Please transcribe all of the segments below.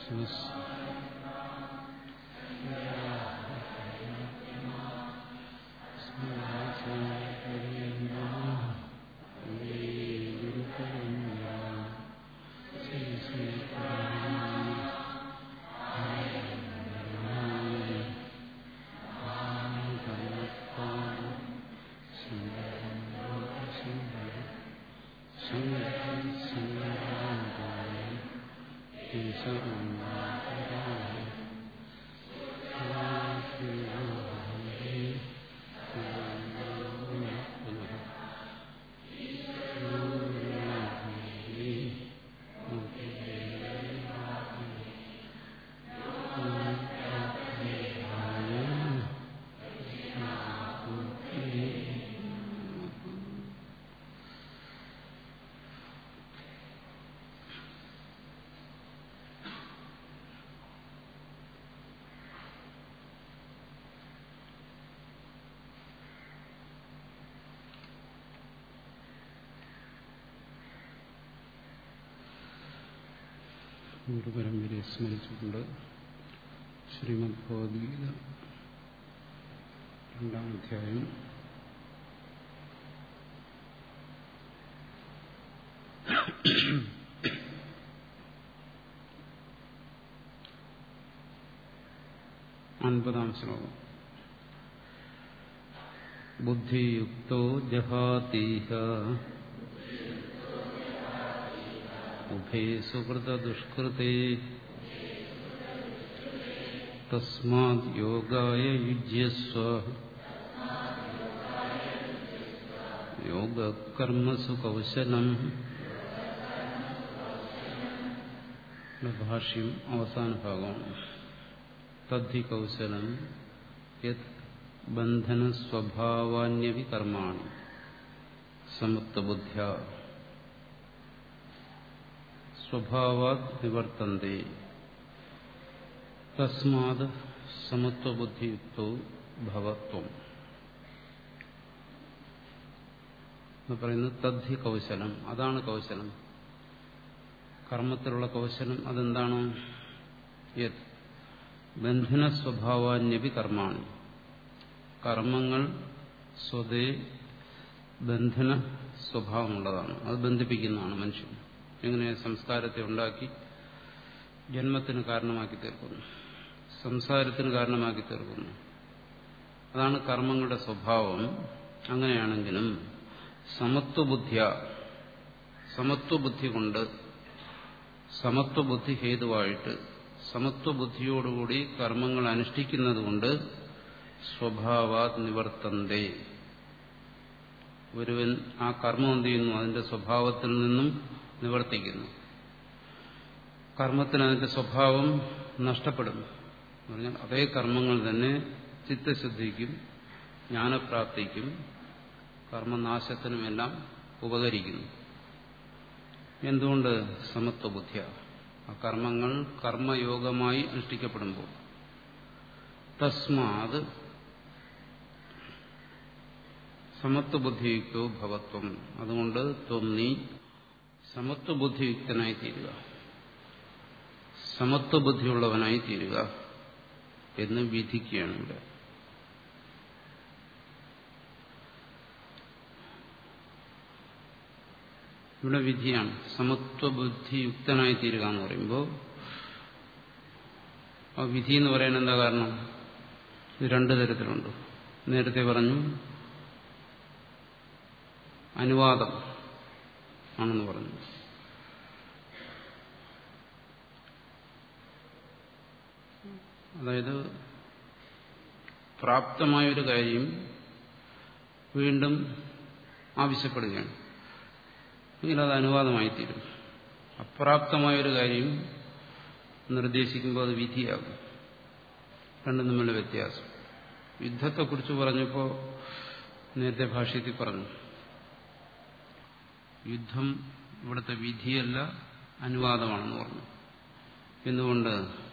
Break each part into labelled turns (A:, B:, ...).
A: ഗുരുപരമ്പരയെ സ്മരിച്ചുകൊണ്ട് ശ്രീമദ് ഭഗവത്ഗീത രണ്ടാം അധ്യായം അൻപതാം ശ്ലോകം ബുദ്ധിയുക്തോ ജഹാതീഹ ഉഭേ സുഹൃതദുഷ്കൃതേ തസ്മാത് യോഗായ യുജ്യസ്വ യോഗകർമ്മസു കൗശലം ഭാഷ്യം അവസാന ഭാഗമാണ് തദ്ധി കൗശലം യത് ബന്ധനസ്വഭാവാന്യവി കർമാണി സമത്വബുദ്ധ്യ സ്വഭാവാത് നിവർത്തന്തെ തസ്മാത് സമത്വബുദ്ധിയുക്തോ ഭവത്വം എന്ന് പറയുന്നത് തദ്ധി കൗശലം അതാണ് കൗശലം കർമ്മത്തിലുള്ള കൗശലം അതെന്താണ് യത് ബന്ധന സ്വഭാവാന്യപി കർമാണി കർമ്മങ്ങൾ സ്വതേ ബന്ധന സ്വഭാവമുള്ളതാണ് അത് ബന്ധിപ്പിക്കുന്നതാണ് മനുഷ്യൻ എങ്ങനെ സംസ്കാരത്തെ ഉണ്ടാക്കി ജന്മത്തിന് കാരണമാക്കി തീർക്കുന്നു സംസാരത്തിന് കാരണമാക്കി തീർക്കുന്നു അതാണ് കർമ്മങ്ങളുടെ സ്വഭാവം അങ്ങനെയാണെങ്കിലും സമത്വബുദ്ധിയ സമത്വബുദ്ധി കൊണ്ട് സമത്വബുദ്ധി ഹേതുവായിട്ട് സമത്വബുദ്ധിയോടുകൂടി കർമ്മങ്ങൾ അനുഷ്ഠിക്കുന്നത് കൊണ്ട് സ്വഭാവാത് നിവർത്തന്തേ ഒരുവൻ ആ കർമ്മം എന്ത് ചെയ്യുന്നു അതിന്റെ സ്വഭാവത്തിൽ നിന്നും നിവർത്തിക്കുന്നു കർമ്മത്തിന് അതിന്റെ സ്വഭാവം നഷ്ടപ്പെടുന്നു പറഞ്ഞാൽ അതേ കർമ്മങ്ങൾ തന്നെ ചിത്തശുദ്ധിക്കും ജ്ഞാനപ്രാപ്തിക്കും കർമ്മനാശത്തിനുമെല്ലാം ഉപകരിക്കുന്നു എന്തുകൊണ്ട് സമത്വബുദ്ധിയ ആ കർമ്മങ്ങൾ കർമ്മയോഗമായി അനുഷ്ഠിക്കപ്പെടുമ്പോൾ തസ്മാത് സമത്വബുദ്ധിയുക്തോ ഭവത്വം അതുകൊണ്ട് ത്വം സമത്വബുദ്ധിയുക്തനായി തീരുക സമത്വബുദ്ധിയുള്ളവനായി തീരുക എന്ന് വിധിക്കുകയാണ് ഇവിടെ ഇവിടെ വിധിയാണ് സമത്വബുദ്ധിയുക്തനായി തീരുക എന്ന് പറയുമ്പോൾ ആ വിധി എന്ന് പറയാൻ എന്താ കാരണം ഇത് രണ്ടു തരത്തിലുണ്ട് നേരത്തെ പറഞ്ഞു അനുവാദം ആണെന്ന് പറഞ്ഞു അതായത് പ്രാപ്തമായൊരു കാര്യം വീണ്ടും ആവശ്യപ്പെടുകയാണ് എങ്കിൽ അത് അനുവാദമായി തീരും അപ്രാപ്തമായൊരു കാര്യം നിർദ്ദേശിക്കുമ്പോൾ അത് വിധിയാകും രണ്ടും തമ്മിലുള്ള വ്യത്യാസം യുദ്ധത്തെക്കുറിച്ച് പറഞ്ഞപ്പോൾ നേരത്തെ ഭാഷ്യത്തിൽ പറഞ്ഞു യുദ്ധം ഇവിടുത്തെ വിധിയല്ല അനുവാദമാണെന്ന് പറഞ്ഞു എന്തുകൊണ്ട്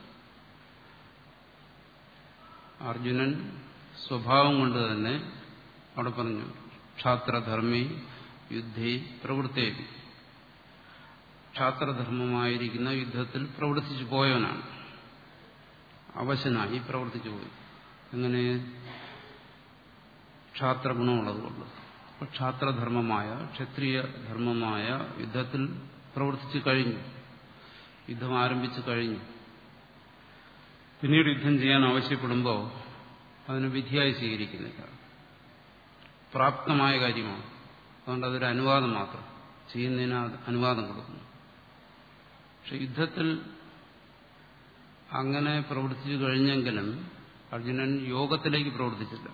A: അർജുനൻ സ്വഭാവം കൊണ്ട് തന്നെ അവിടെ പറഞ്ഞു ക്ഷാത്രധർമ്മി യുദ്ധേ പ്രവൃത്തേവി ക്ഷാത്രധർമ്മമായിരിക്കുന്ന യുദ്ധത്തിൽ പ്രവർത്തിച്ചു പോയവനാണ് അവശനായി പ്രവർത്തിച്ചു പോയി എങ്ങനെ ക്ഷാത്രഗുണമുള്ളതുകൊണ്ട് അപ്പോൾ ക്ഷാത്രധർമ്മമായ ക്ഷത്രിയ ധർമ്മമായ യുദ്ധത്തിൽ പ്രവർത്തിച്ചു കഴിഞ്ഞു യുദ്ധം ആരംഭിച്ചു കഴിഞ്ഞു പിന്നീട് യുദ്ധം ചെയ്യാൻ ആവശ്യപ്പെടുമ്പോൾ അതിന് വിധിയായി സ്വീകരിക്കുന്നില്ല പ്രാപ്തമായ കാര്യമാണ് അതുകൊണ്ട് അതൊരു അനുവാദം മാത്രം ചെയ്യുന്നതിന് അനുവാദം കൊടുക്കുന്നു പക്ഷെ യുദ്ധത്തിൽ അങ്ങനെ പ്രവർത്തിച്ചു കഴിഞ്ഞെങ്കിലും അർജുനൻ യോഗത്തിലേക്ക് പ്രവർത്തിച്ചില്ല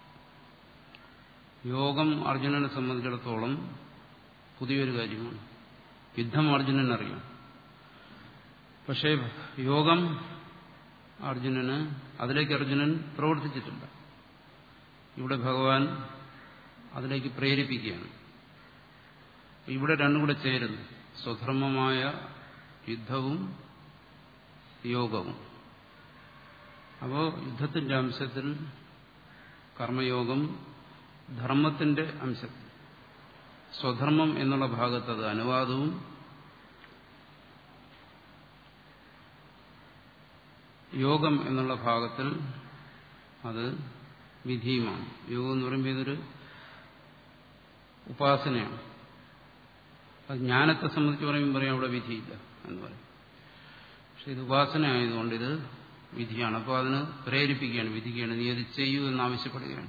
A: യോഗം അർജുനനെ സംബന്ധിച്ചിടത്തോളം പുതിയൊരു കാര്യമാണ് യുദ്ധം അർജുനൻ അറിയാം പക്ഷേ യോഗം അർജുനന് അതിലേക്ക് അർജുനൻ പ്രവർത്തിച്ചിട്ടില്ല ഇവിടെ ഭഗവാൻ അതിലേക്ക് പ്രേരിപ്പിക്കുകയാണ് ഇവിടെ രണ്ടും കൂടെ ചേരുന്നു സ്വധർമ്മമായ യുദ്ധവും യോഗവും അപ്പോൾ യുദ്ധത്തിന്റെ അംശത്തിൽ കർമ്മയോഗം ധർമ്മത്തിന്റെ അംശത്തിൽ സ്വധർമ്മം എന്നുള്ള ഭാഗത്ത് അത് അനുവാദവും യോഗം എന്നുള്ള ഭാഗത്തിൽ അത് വിധിയുമാണ് യോഗം എന്ന് പറയുമ്പോൾ ഇതൊരു ഉപാസനയാണ് അത് ജ്ഞാനത്തെ സംബന്ധിച്ച് പറയുമ്പോൾ പറയാം അവിടെ വിധിയില്ല എന്ന് പറയും പക്ഷെ ഇത് ഉപാസന ആയതുകൊണ്ട് ഇത് വിധിയാണ് അപ്പോൾ അതിന് പ്രേരിപ്പിക്കുകയാണ് വിധിക്കുകയാണ് നീ അത് ചെയ്യൂ എന്നാവശ്യപ്പെടുകയാണ്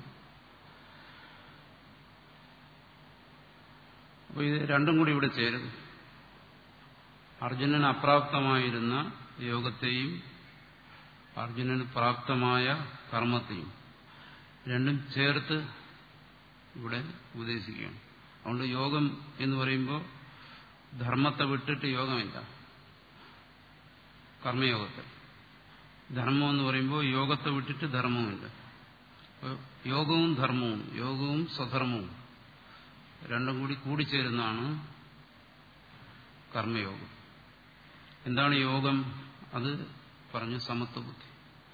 A: അപ്പോൾ ഇത് രണ്ടും കൂടി ഇവിടെ ചേരും അർജുനൻ അപ്രാപ്തമായിരുന്ന യോഗത്തെയും അർജുനന് പ്രാപ്തമായ കർമ്മത്തെയും രണ്ടും ചേർത്ത് ഇവിടെ ഉപദേശിക്കുകയാണ് അതുകൊണ്ട് യോഗം എന്ന് പറയുമ്പോൾ ധർമ്മത്തെ വിട്ടിട്ട് യോഗമില്ല കർമ്മയോഗത്തെ ധർമ്മം എന്ന് പറയുമ്പോൾ യോഗത്തെ വിട്ടിട്ട് ധർമ്മമില്ല യോഗവും ധർമ്മവും യോഗവും സ്വധർമ്മവും രണ്ടും കൂടി കൂടിച്ചേരുന്നതാണ് കർമ്മയോഗം എന്താണ് യോഗം അത് പറഞ്ഞു സമത്വ ബുദ്ധി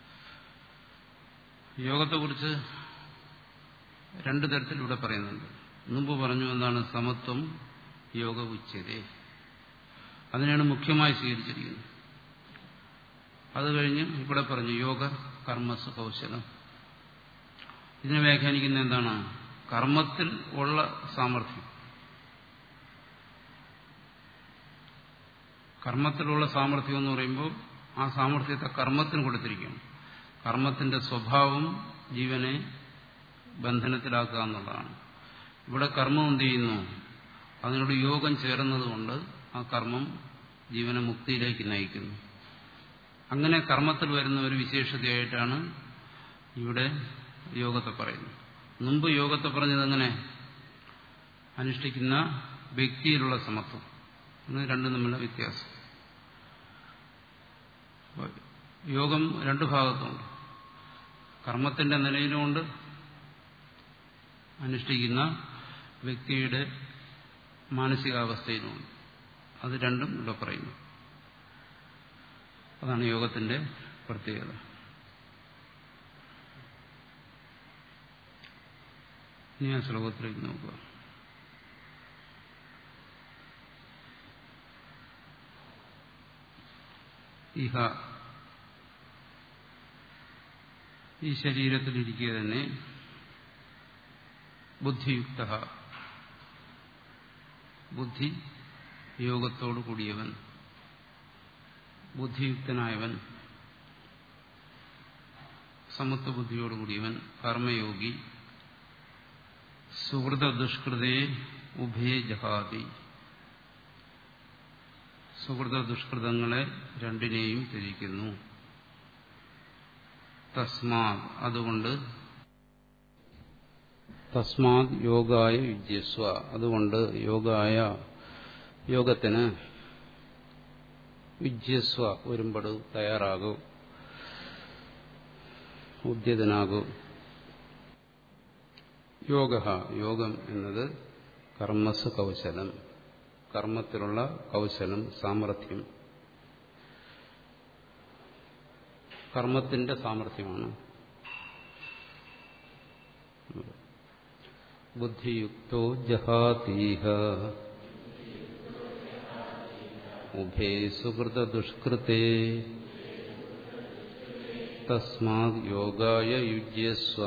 A: യോഗത്തെക്കുറിച്ച് രണ്ടു തരത്തിൽ ഇവിടെ പറയുന്നുണ്ട് മുമ്പ് പറഞ്ഞു എന്താണ് സമത്വം യോഗ ഉച്ചതേ അതിനാണ് മുഖ്യമായി സ്വീകരിച്ചിരിക്കുന്നത് അത് കഴിഞ്ഞ് ഇവിടെ പറഞ്ഞു യോഗ കർമ്മസ് കൗശലം ഇതിനെ വ്യാഖ്യാനിക്കുന്ന എന്താണ് കർമ്മത്തിൽ ഉള്ള സാമർഥ്യം കർമ്മത്തിലുള്ള സാമർഥ്യം എന്ന് പറയുമ്പോൾ ആ സാമർഥ്യത്തെ കർമ്മത്തിന് കൊടുത്തിരിക്കുകയാണ് കർമ്മത്തിന്റെ സ്വഭാവം ജീവനെ ബന്ധനത്തിലാക്കുക എന്നുള്ളതാണ് ഇവിടെ കർമ്മം എന്ത് ചെയ്യുന്നു അതിനോട് യോഗം ചേർന്നതുകൊണ്ട് ആ കർമ്മം ജീവനെ മുക്തിയിലേക്ക് നയിക്കുന്നു അങ്ങനെ കർമ്മത്തിൽ വരുന്ന ഒരു വിശേഷതയായിട്ടാണ് ഇവിടെ യോഗത്തെ പറയുന്നത് മുമ്പ് യോഗത്തെ പറഞ്ഞത് എങ്ങനെ അനുഷ്ഠിക്കുന്ന വ്യക്തിയിലുള്ള സമത്വം രണ്ടും തമ്മിലുള്ള വ്യത്യാസം യോഗം രണ്ടു ഭാഗത്തുണ്ട് കർമ്മത്തിന്റെ നിലയിലുമുണ്ട് അനുഷ്ഠിക്കുന്ന വ്യക്തിയുടെ മാനസികാവസ്ഥയിലുമുണ്ട് അത് രണ്ടും ഇവിടെ പറയുന്നു അതാണ് യോഗത്തിന്റെ പ്രത്യേകത ഇനി ആ ശ്ലോകത്തിലേക്ക് നോക്കുക ഇഹ ഈ ശരീരത്തിലിരിക്കുക തന്നെ ബുദ്ധിയുക്ത ബുദ്ധി യോഗത്തോടു കൂടിയവൻ ബുദ്ധിയുക്തനായവൻ സമത്വ ബുദ്ധിയോടുകൂടിയവൻ കർമ്മയോഗി സുഹൃത ദുഷ്കൃതേ ഉഭയ ജഹാതി സുഹൃത ദുഷ്കൃതങ്ങളെ രണ്ടിനെയും ത്യജിക്കുന്നു തസ്മാത് അതുകൊണ്ട് തസ്മാത് യോഗായ യുജ്യസ്വ അതുകൊണ്ട് യോഗായ യോഗത്തിന് യുജ്യസ്വ ഒരുമ്പട് തയ്യാറാകൂ ഉദ്യതനാകൂ യോഗ യോഗം എന്നത് കർമ്മസ് കൗശലം കർമ്മത്തിലുള്ള കൗശലം സാമർഥ്യം കർമ്മത്തിന്റെ സാമർഥ്യമാണ് ബുദ്ധിയുക്തോ ജഹാതീഹ ഉഭേ സുഹൃതദുഷ്കൃതേ തസ്മാത് യോഗായ യുജ്യസ്വ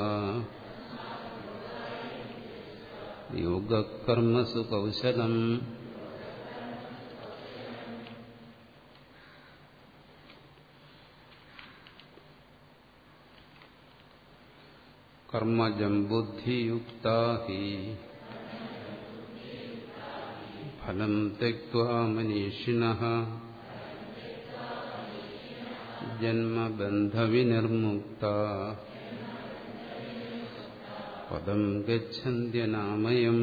A: യോഗകർമ്മസു കൗശലം കർമ്മജം ബുദ്ധിയുക്താ ഹി ഫലം തെക്വാ മനീഷിണ ജന്മബന്ധവിനിർമുക്ത പദം ഗച്ഛന്ത്യനാമയം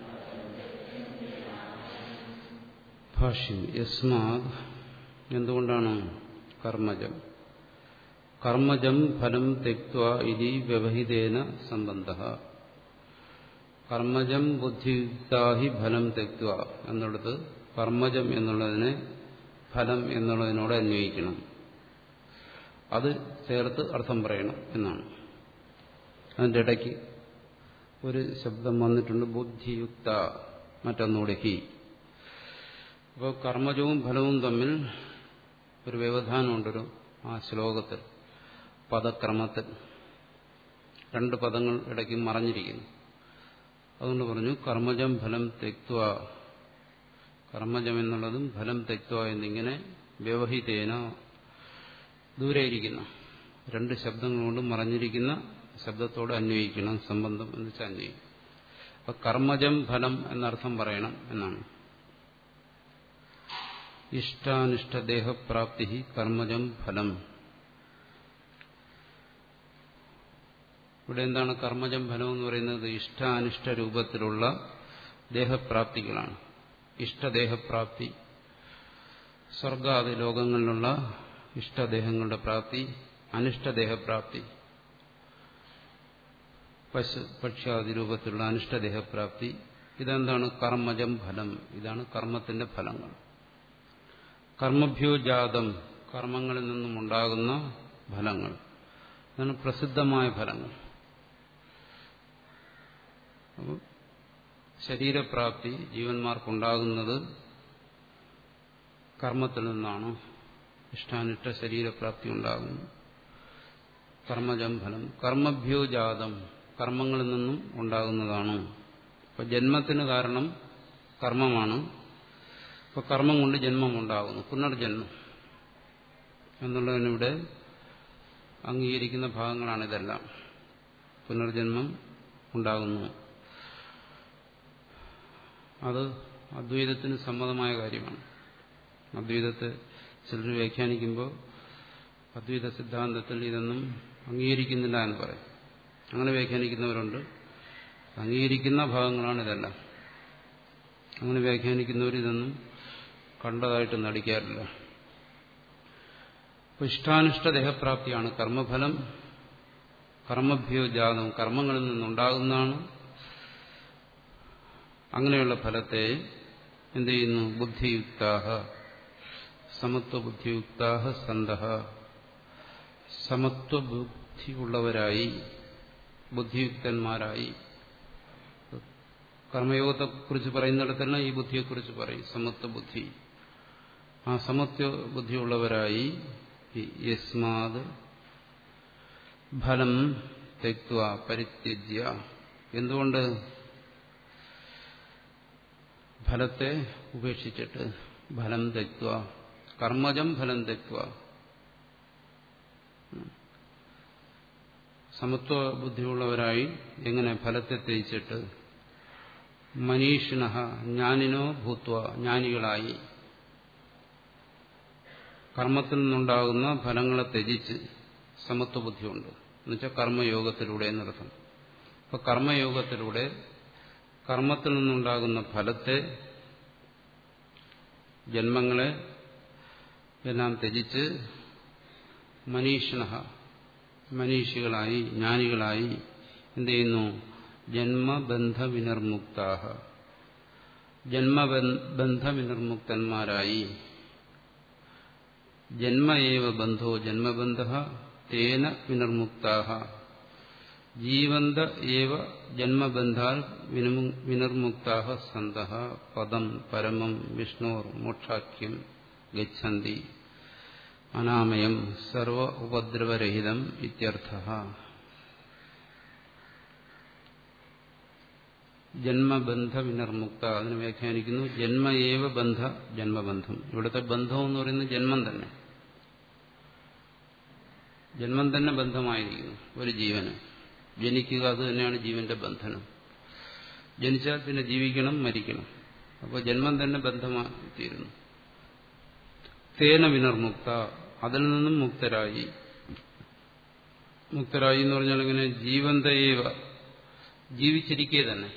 A: ഭാഷ്യം യസ്മാത് എന്തുകൊണ്ടാണ് കർമ്മജം കർമ്മജം ഫലം തെക്വ ഇതി വ്യവഹിതേന സംബന്ധ കർമ്മജം ബുദ്ധിയുക്താഹി ഫലം തെക്വ എന്നുള്ളത് കർമ്മജം എന്നുള്ളതിനെ ഫലം എന്നുള്ളതിനോട് അന്വയിക്കണം അത് ചേർത്ത് അർത്ഥം പറയണം എന്നാണ് അതിൻ്റെ ഇടയ്ക്ക് ഒരു ശബ്ദം വന്നിട്ടുണ്ട് ബുദ്ധിയുക്ത മറ്റൊന്നുകൂടെ ഹി അപ്പോൾ കർമ്മജവും ഫലവും തമ്മിൽ ഒരു വ്യവധാനമുണ്ടൊരു ആ ശ്ലോകത്തിൽ പദക്രമത്തിൽ രണ്ട് പദങ്ങൾ ഇടയ്ക്ക് മറഞ്ഞിരിക്കുന്നു അതുകൊണ്ട് പറഞ്ഞു കർമ്മജം ഫലം തെക്വ കർമ്മജം എന്നുള്ളതും ഫലം തെക്വ എന്നിങ്ങനെ വ്യവഹിതേന ദൂരെയിരിക്കുന്ന രണ്ട് ശബ്ദങ്ങൾ കൊണ്ട് മറഞ്ഞിരിക്കുന്ന ശബ്ദത്തോട് അന്വയിക്കണം സംബന്ധം എന്ന് വെച്ചാൽ അന്വയിക്കും അപ്പൊ കർമ്മജം ഫലം എന്നർത്ഥം പറയണം എന്നാണ് ഇഷ്ടാനിഷ്ടദേഹപ്രാപ്തി കർമ്മജം ഫലം ഇവിടെ എന്താണ് കർമ്മജം ഫലം എന്ന് പറയുന്നത് ഇഷ്ടാനിഷ്ട രൂപത്തിലുള്ള ദേഹപ്രാപ്തികളാണ് ഇഷ്ടദേഹപ്രാപ്തി സ്വർഗാദി ലോകങ്ങളിലുള്ള ഇഷ്ടദേഹങ്ങളുടെ പ്രാപ്തി അനിഷ്ടദേഹപ്രാപ്തി പശു പക്ഷാദി രൂപത്തിലുള്ള അനിഷ്ടദേഹപ്രാപ്തി ഇതെന്താണ് കർമ്മജം ഫലം ഇതാണ് കർമ്മത്തിന്റെ ഫലങ്ങൾ കർമ്മഭ്യോ ജാതം കർമ്മങ്ങളിൽ നിന്നും ഉണ്ടാകുന്ന ഫലങ്ങൾ ഇതാണ് പ്രസിദ്ധമായ ഫലങ്ങൾ ശരീരപ്രാപ്തി ജീവന്മാർക്കുണ്ടാകുന്നത് കർമ്മത്തിൽ നിന്നാണ് ഇഷ്ടാനിഷ്ട ശരീരപ്രാപ്തി ഉണ്ടാകുന്നു കർമ്മജം ഫലം കർമ്മഭ്യോ ജാതം കർമ്മങ്ങളിൽ നിന്നും ഉണ്ടാകുന്നതാണ് ഇപ്പൊ ജന്മത്തിന് കാരണം കർമ്മമാണ് ഇപ്പൊ കർമ്മം കൊണ്ട് ജന്മം ഉണ്ടാകുന്നു പുനർജന്മം എന്നുള്ളതിനിവിടെ അംഗീകരിക്കുന്ന ഭാഗങ്ങളാണ് ഇതെല്ലാം പുനർജന്മം ഉണ്ടാകുന്നു അത് അദ്വൈതത്തിന് സമ്മതമായ കാര്യമാണ് അദ്വൈതത്തെ ചിലർ വ്യാഖ്യാനിക്കുമ്പോൾ അദ്വൈത സിദ്ധാന്തത്തിൽ ഇതൊന്നും അംഗീകരിക്കുന്നില്ല എന്ന് പറയും അങ്ങനെ വ്യാഖ്യാനിക്കുന്നവരുണ്ട് അംഗീകരിക്കുന്ന ഭാഗങ്ങളാണ് ഇതെല്ലാം അങ്ങനെ വ്യാഖ്യാനിക്കുന്നവർ ഇതൊന്നും കണ്ടതായിട്ട് നടിക്കാറില്ല അപ്പോൾ ഇഷ്ടാനിഷ്ട ദേഹപ്രാപ്തിയാണ് കർമ്മഫലം കർമ്മഭ്യോ ജാതം കർമ്മങ്ങളിൽ നിന്നുണ്ടാകുന്നതാണ് അങ്ങനെയുള്ള ഫലത്തെ എന്ത് ചെയ്യുന്നു ബുദ്ധിയുക്താഹ സമത്വബുദ്ധിയുക്താഹ സന്തഹ സമത്വബുദ്ധിയുള്ളവരായി ബുദ്ധിയുക്തന്മാരായി കർമ്മയോഗത്തെക്കുറിച്ച് പറയുന്നിടത്തെല്ലാം ഈ ബുദ്ധിയെക്കുറിച്ച് പറയും സമത്വബുദ്ധി ആ സമത്വ ബുദ്ധിയുള്ളവരായി യസ്മാത് ഫലം തെക്വ പരിത്യജ്യ എന്തുകൊണ്ട് ഫലത്തെ ഉപേക്ഷിച്ചിട്ട് ഫലം തെക്വ കർമ്മജം ഫലം തെക്വ സമത്വ ബുദ്ധിയുള്ളവരായി എങ്ങനെ ഫലത്തെ ത്യജിച്ചിട്ട് മനീഷിണ ജ്ഞാനിനോ ഭൂത്വ ജ്ഞാനികളായി കർമ്മത്തിൽ നിന്നുണ്ടാകുന്ന ഫലങ്ങളെ ത്യജിച്ച് സമത്വ ബുദ്ധിയുണ്ട് എന്നുവെച്ചാൽ കർമ്മയോഗത്തിലൂടെ എന്നർത്ഥം അപ്പൊ കർമ്മയോഗത്തിലൂടെ കർമ്മത്തിൽ നിന്നുണ്ടാകുന്ന ഫലത്തെ ജന്മങ്ങളെ എല്ലാം ത്യജിച്ച് മനീഷിണ മനീഷികളായി ജ്ഞാനികളായി എന്ത് ചെയ്യുന്നു ജന്മബന്ധവിനിർമുക്താഹ ജന്മബന്ധവിനിർമുക്തന്മാരായി ജന്മയേവ ബന്ധോ ജന്മബന്ധ തേന വിനിർമുക്താഹ ജീവന്ത ഏവ ജന്മബന്ധാൽ വിനിർമുക്താഹ സന്ത പദം പരമം വിഷ്ണോർ മോക്ഷാഖ്യം ഗച്ഛന്തി അനാമയം സർവ ഉപദ്രവരഹിതം ഇത്യർത്ഥ ജന്മബന്ധ വിനർമുക്ത അതിന് വ്യാഖ്യാനിക്കുന്നു ജന്മയേവ ബന്ധ ജന്മബന്ധം ഇവിടുത്തെ ബന്ധം എന്ന് പറയുന്നത് ജന്മം തന്നെ ജന്മം തന്നെ ബന്ധമായിരിക്കുന്നു ഒരു ജീവന് ജനിക്കുക അത് തന്നെയാണ് ജീവന്റെ ബന്ധനം ജനിച്ചാൽ പിന്നെ ജീവിക്കണം മരിക്കണം അപ്പോൾ ജന്മം തന്നെ ബന്ധമായിത്തീരുന്നു തേന വിനർമുക്ത അതിൽ നിന്നും മുക്തരായി മുക്തരായി എന്ന് പറഞ്ഞാൽ ഇങ്ങനെ ജീവന്തയേവ ജീവിച്ചിരിക്കെ തന്നെ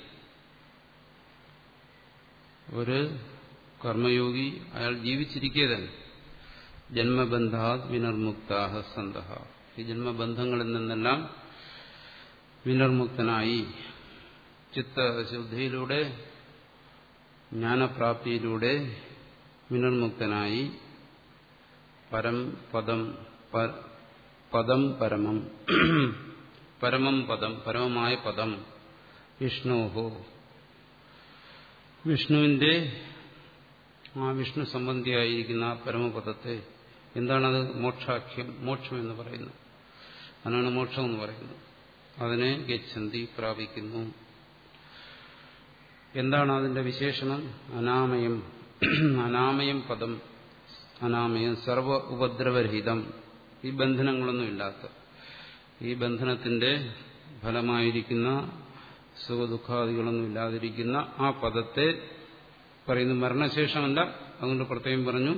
A: ഒരു കർമ്മയോഗി അയാൾ ജീവിച്ചിരിക്കെ തന്നെ ജന്മബന്ധാത് വിനർമുക്താഹ സന്ത ഈ ജന്മബന്ധങ്ങളിൽ നിന്നെല്ലാം വിനർമുക്തനായി ചിത്തശുദ്ധിയിലൂടെ ജ്ഞാനപ്രാപ്തിയിലൂടെ വിനർമുക്തനായി പരം പദം പദം പരമം പരമം പദം പരമമായ പദം വിഷ്ണോഹോ വിഷ്ണുവിന്റെ ആ വിഷ്ണു സംബന്ധിയായിരിക്കുന്ന ആ പരമപദത്തെ എന്താണത് മോക്ഷാഖ്യം മോക്ഷം എന്ന് പറയുന്നത് അതിനാണ് മോക്ഷം എന്ന് പറയുന്നത് അതിനെ ഗച്ഛന്തി പ്രാപിക്കുന്നു എന്താണ് അതിന്റെ വിശേഷണം അനാമയം അനാമയം പദം അനാമയം സർവ ഉപദ്രവരഹിതം ഈ ബന്ധനങ്ങളൊന്നുമില്ലാത്ത ഈ ബന്ധനത്തിന്റെ ഫലമായിരിക്കുന്ന സുഖദുഃഖാദികളൊന്നും ഇല്ലാതിരിക്കുന്ന ആ പദത്തെ പറയുന്നു മരണശേഷമല്ല അതുകൊണ്ട് പ്രത്യേകം പറഞ്ഞു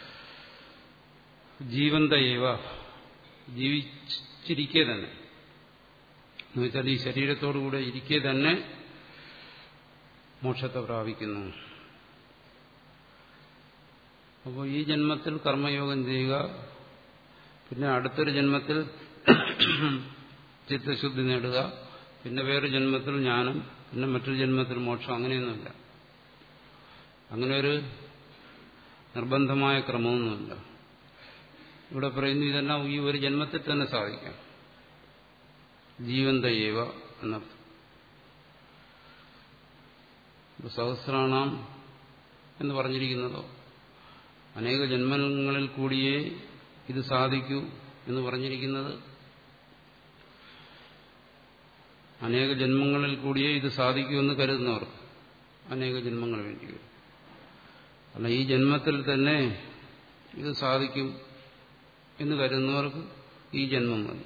A: ജീവന്തയേവ ജീവിച്ചിരിക്കെ തന്നെ എന്നുവെച്ചാൽ ഈ ശരീരത്തോടുകൂടെ ഇരിക്കെ തന്നെ മോക്ഷത്തെ പ്രാപിക്കുന്നു അപ്പോൾ ഈ ജന്മത്തിൽ കർമ്മയോഗം ചെയ്യുക പിന്നെ അടുത്തൊരു ജന്മത്തിൽ ചിത്തശുദ്ധി നേടുക പിന്നെ വേറൊരു ജന്മത്തിൽ ജ്ഞാനം പിന്നെ മറ്റൊരു ജന്മത്തിൽ മോക്ഷം അങ്ങനെയൊന്നുമില്ല അങ്ങനെ ഒരു നിർബന്ധമായ ക്രമമൊന്നുമില്ല ഇവിടെ പറയുന്നു ഇതെല്ലാം ഈ ഒരു ജന്മത്തിൽ തന്നെ സാധിക്കാം ജീവന്തയേവ എന്നർത്ഥം സഹസ്രാണാം എന്ന് പറഞ്ഞിരിക്കുന്നതോ അനേക ജന്മങ്ങളിൽ കൂടിയേ ഇത് സാധിക്കൂ എന്ന് പറഞ്ഞിരിക്കുന്നത് അനേക ജന്മങ്ങളിൽ കൂടിയേ ഇത് സാധിക്കൂ എന്ന് കരുതുന്നവർക്ക് അനേക ജന്മങ്ങൾ വേണ്ടി വരും അല്ല ഈ ജന്മത്തിൽ തന്നെ ഇത് സാധിക്കും എന്ന് കരുതുന്നവർക്ക് ഈ ജന്മം മതി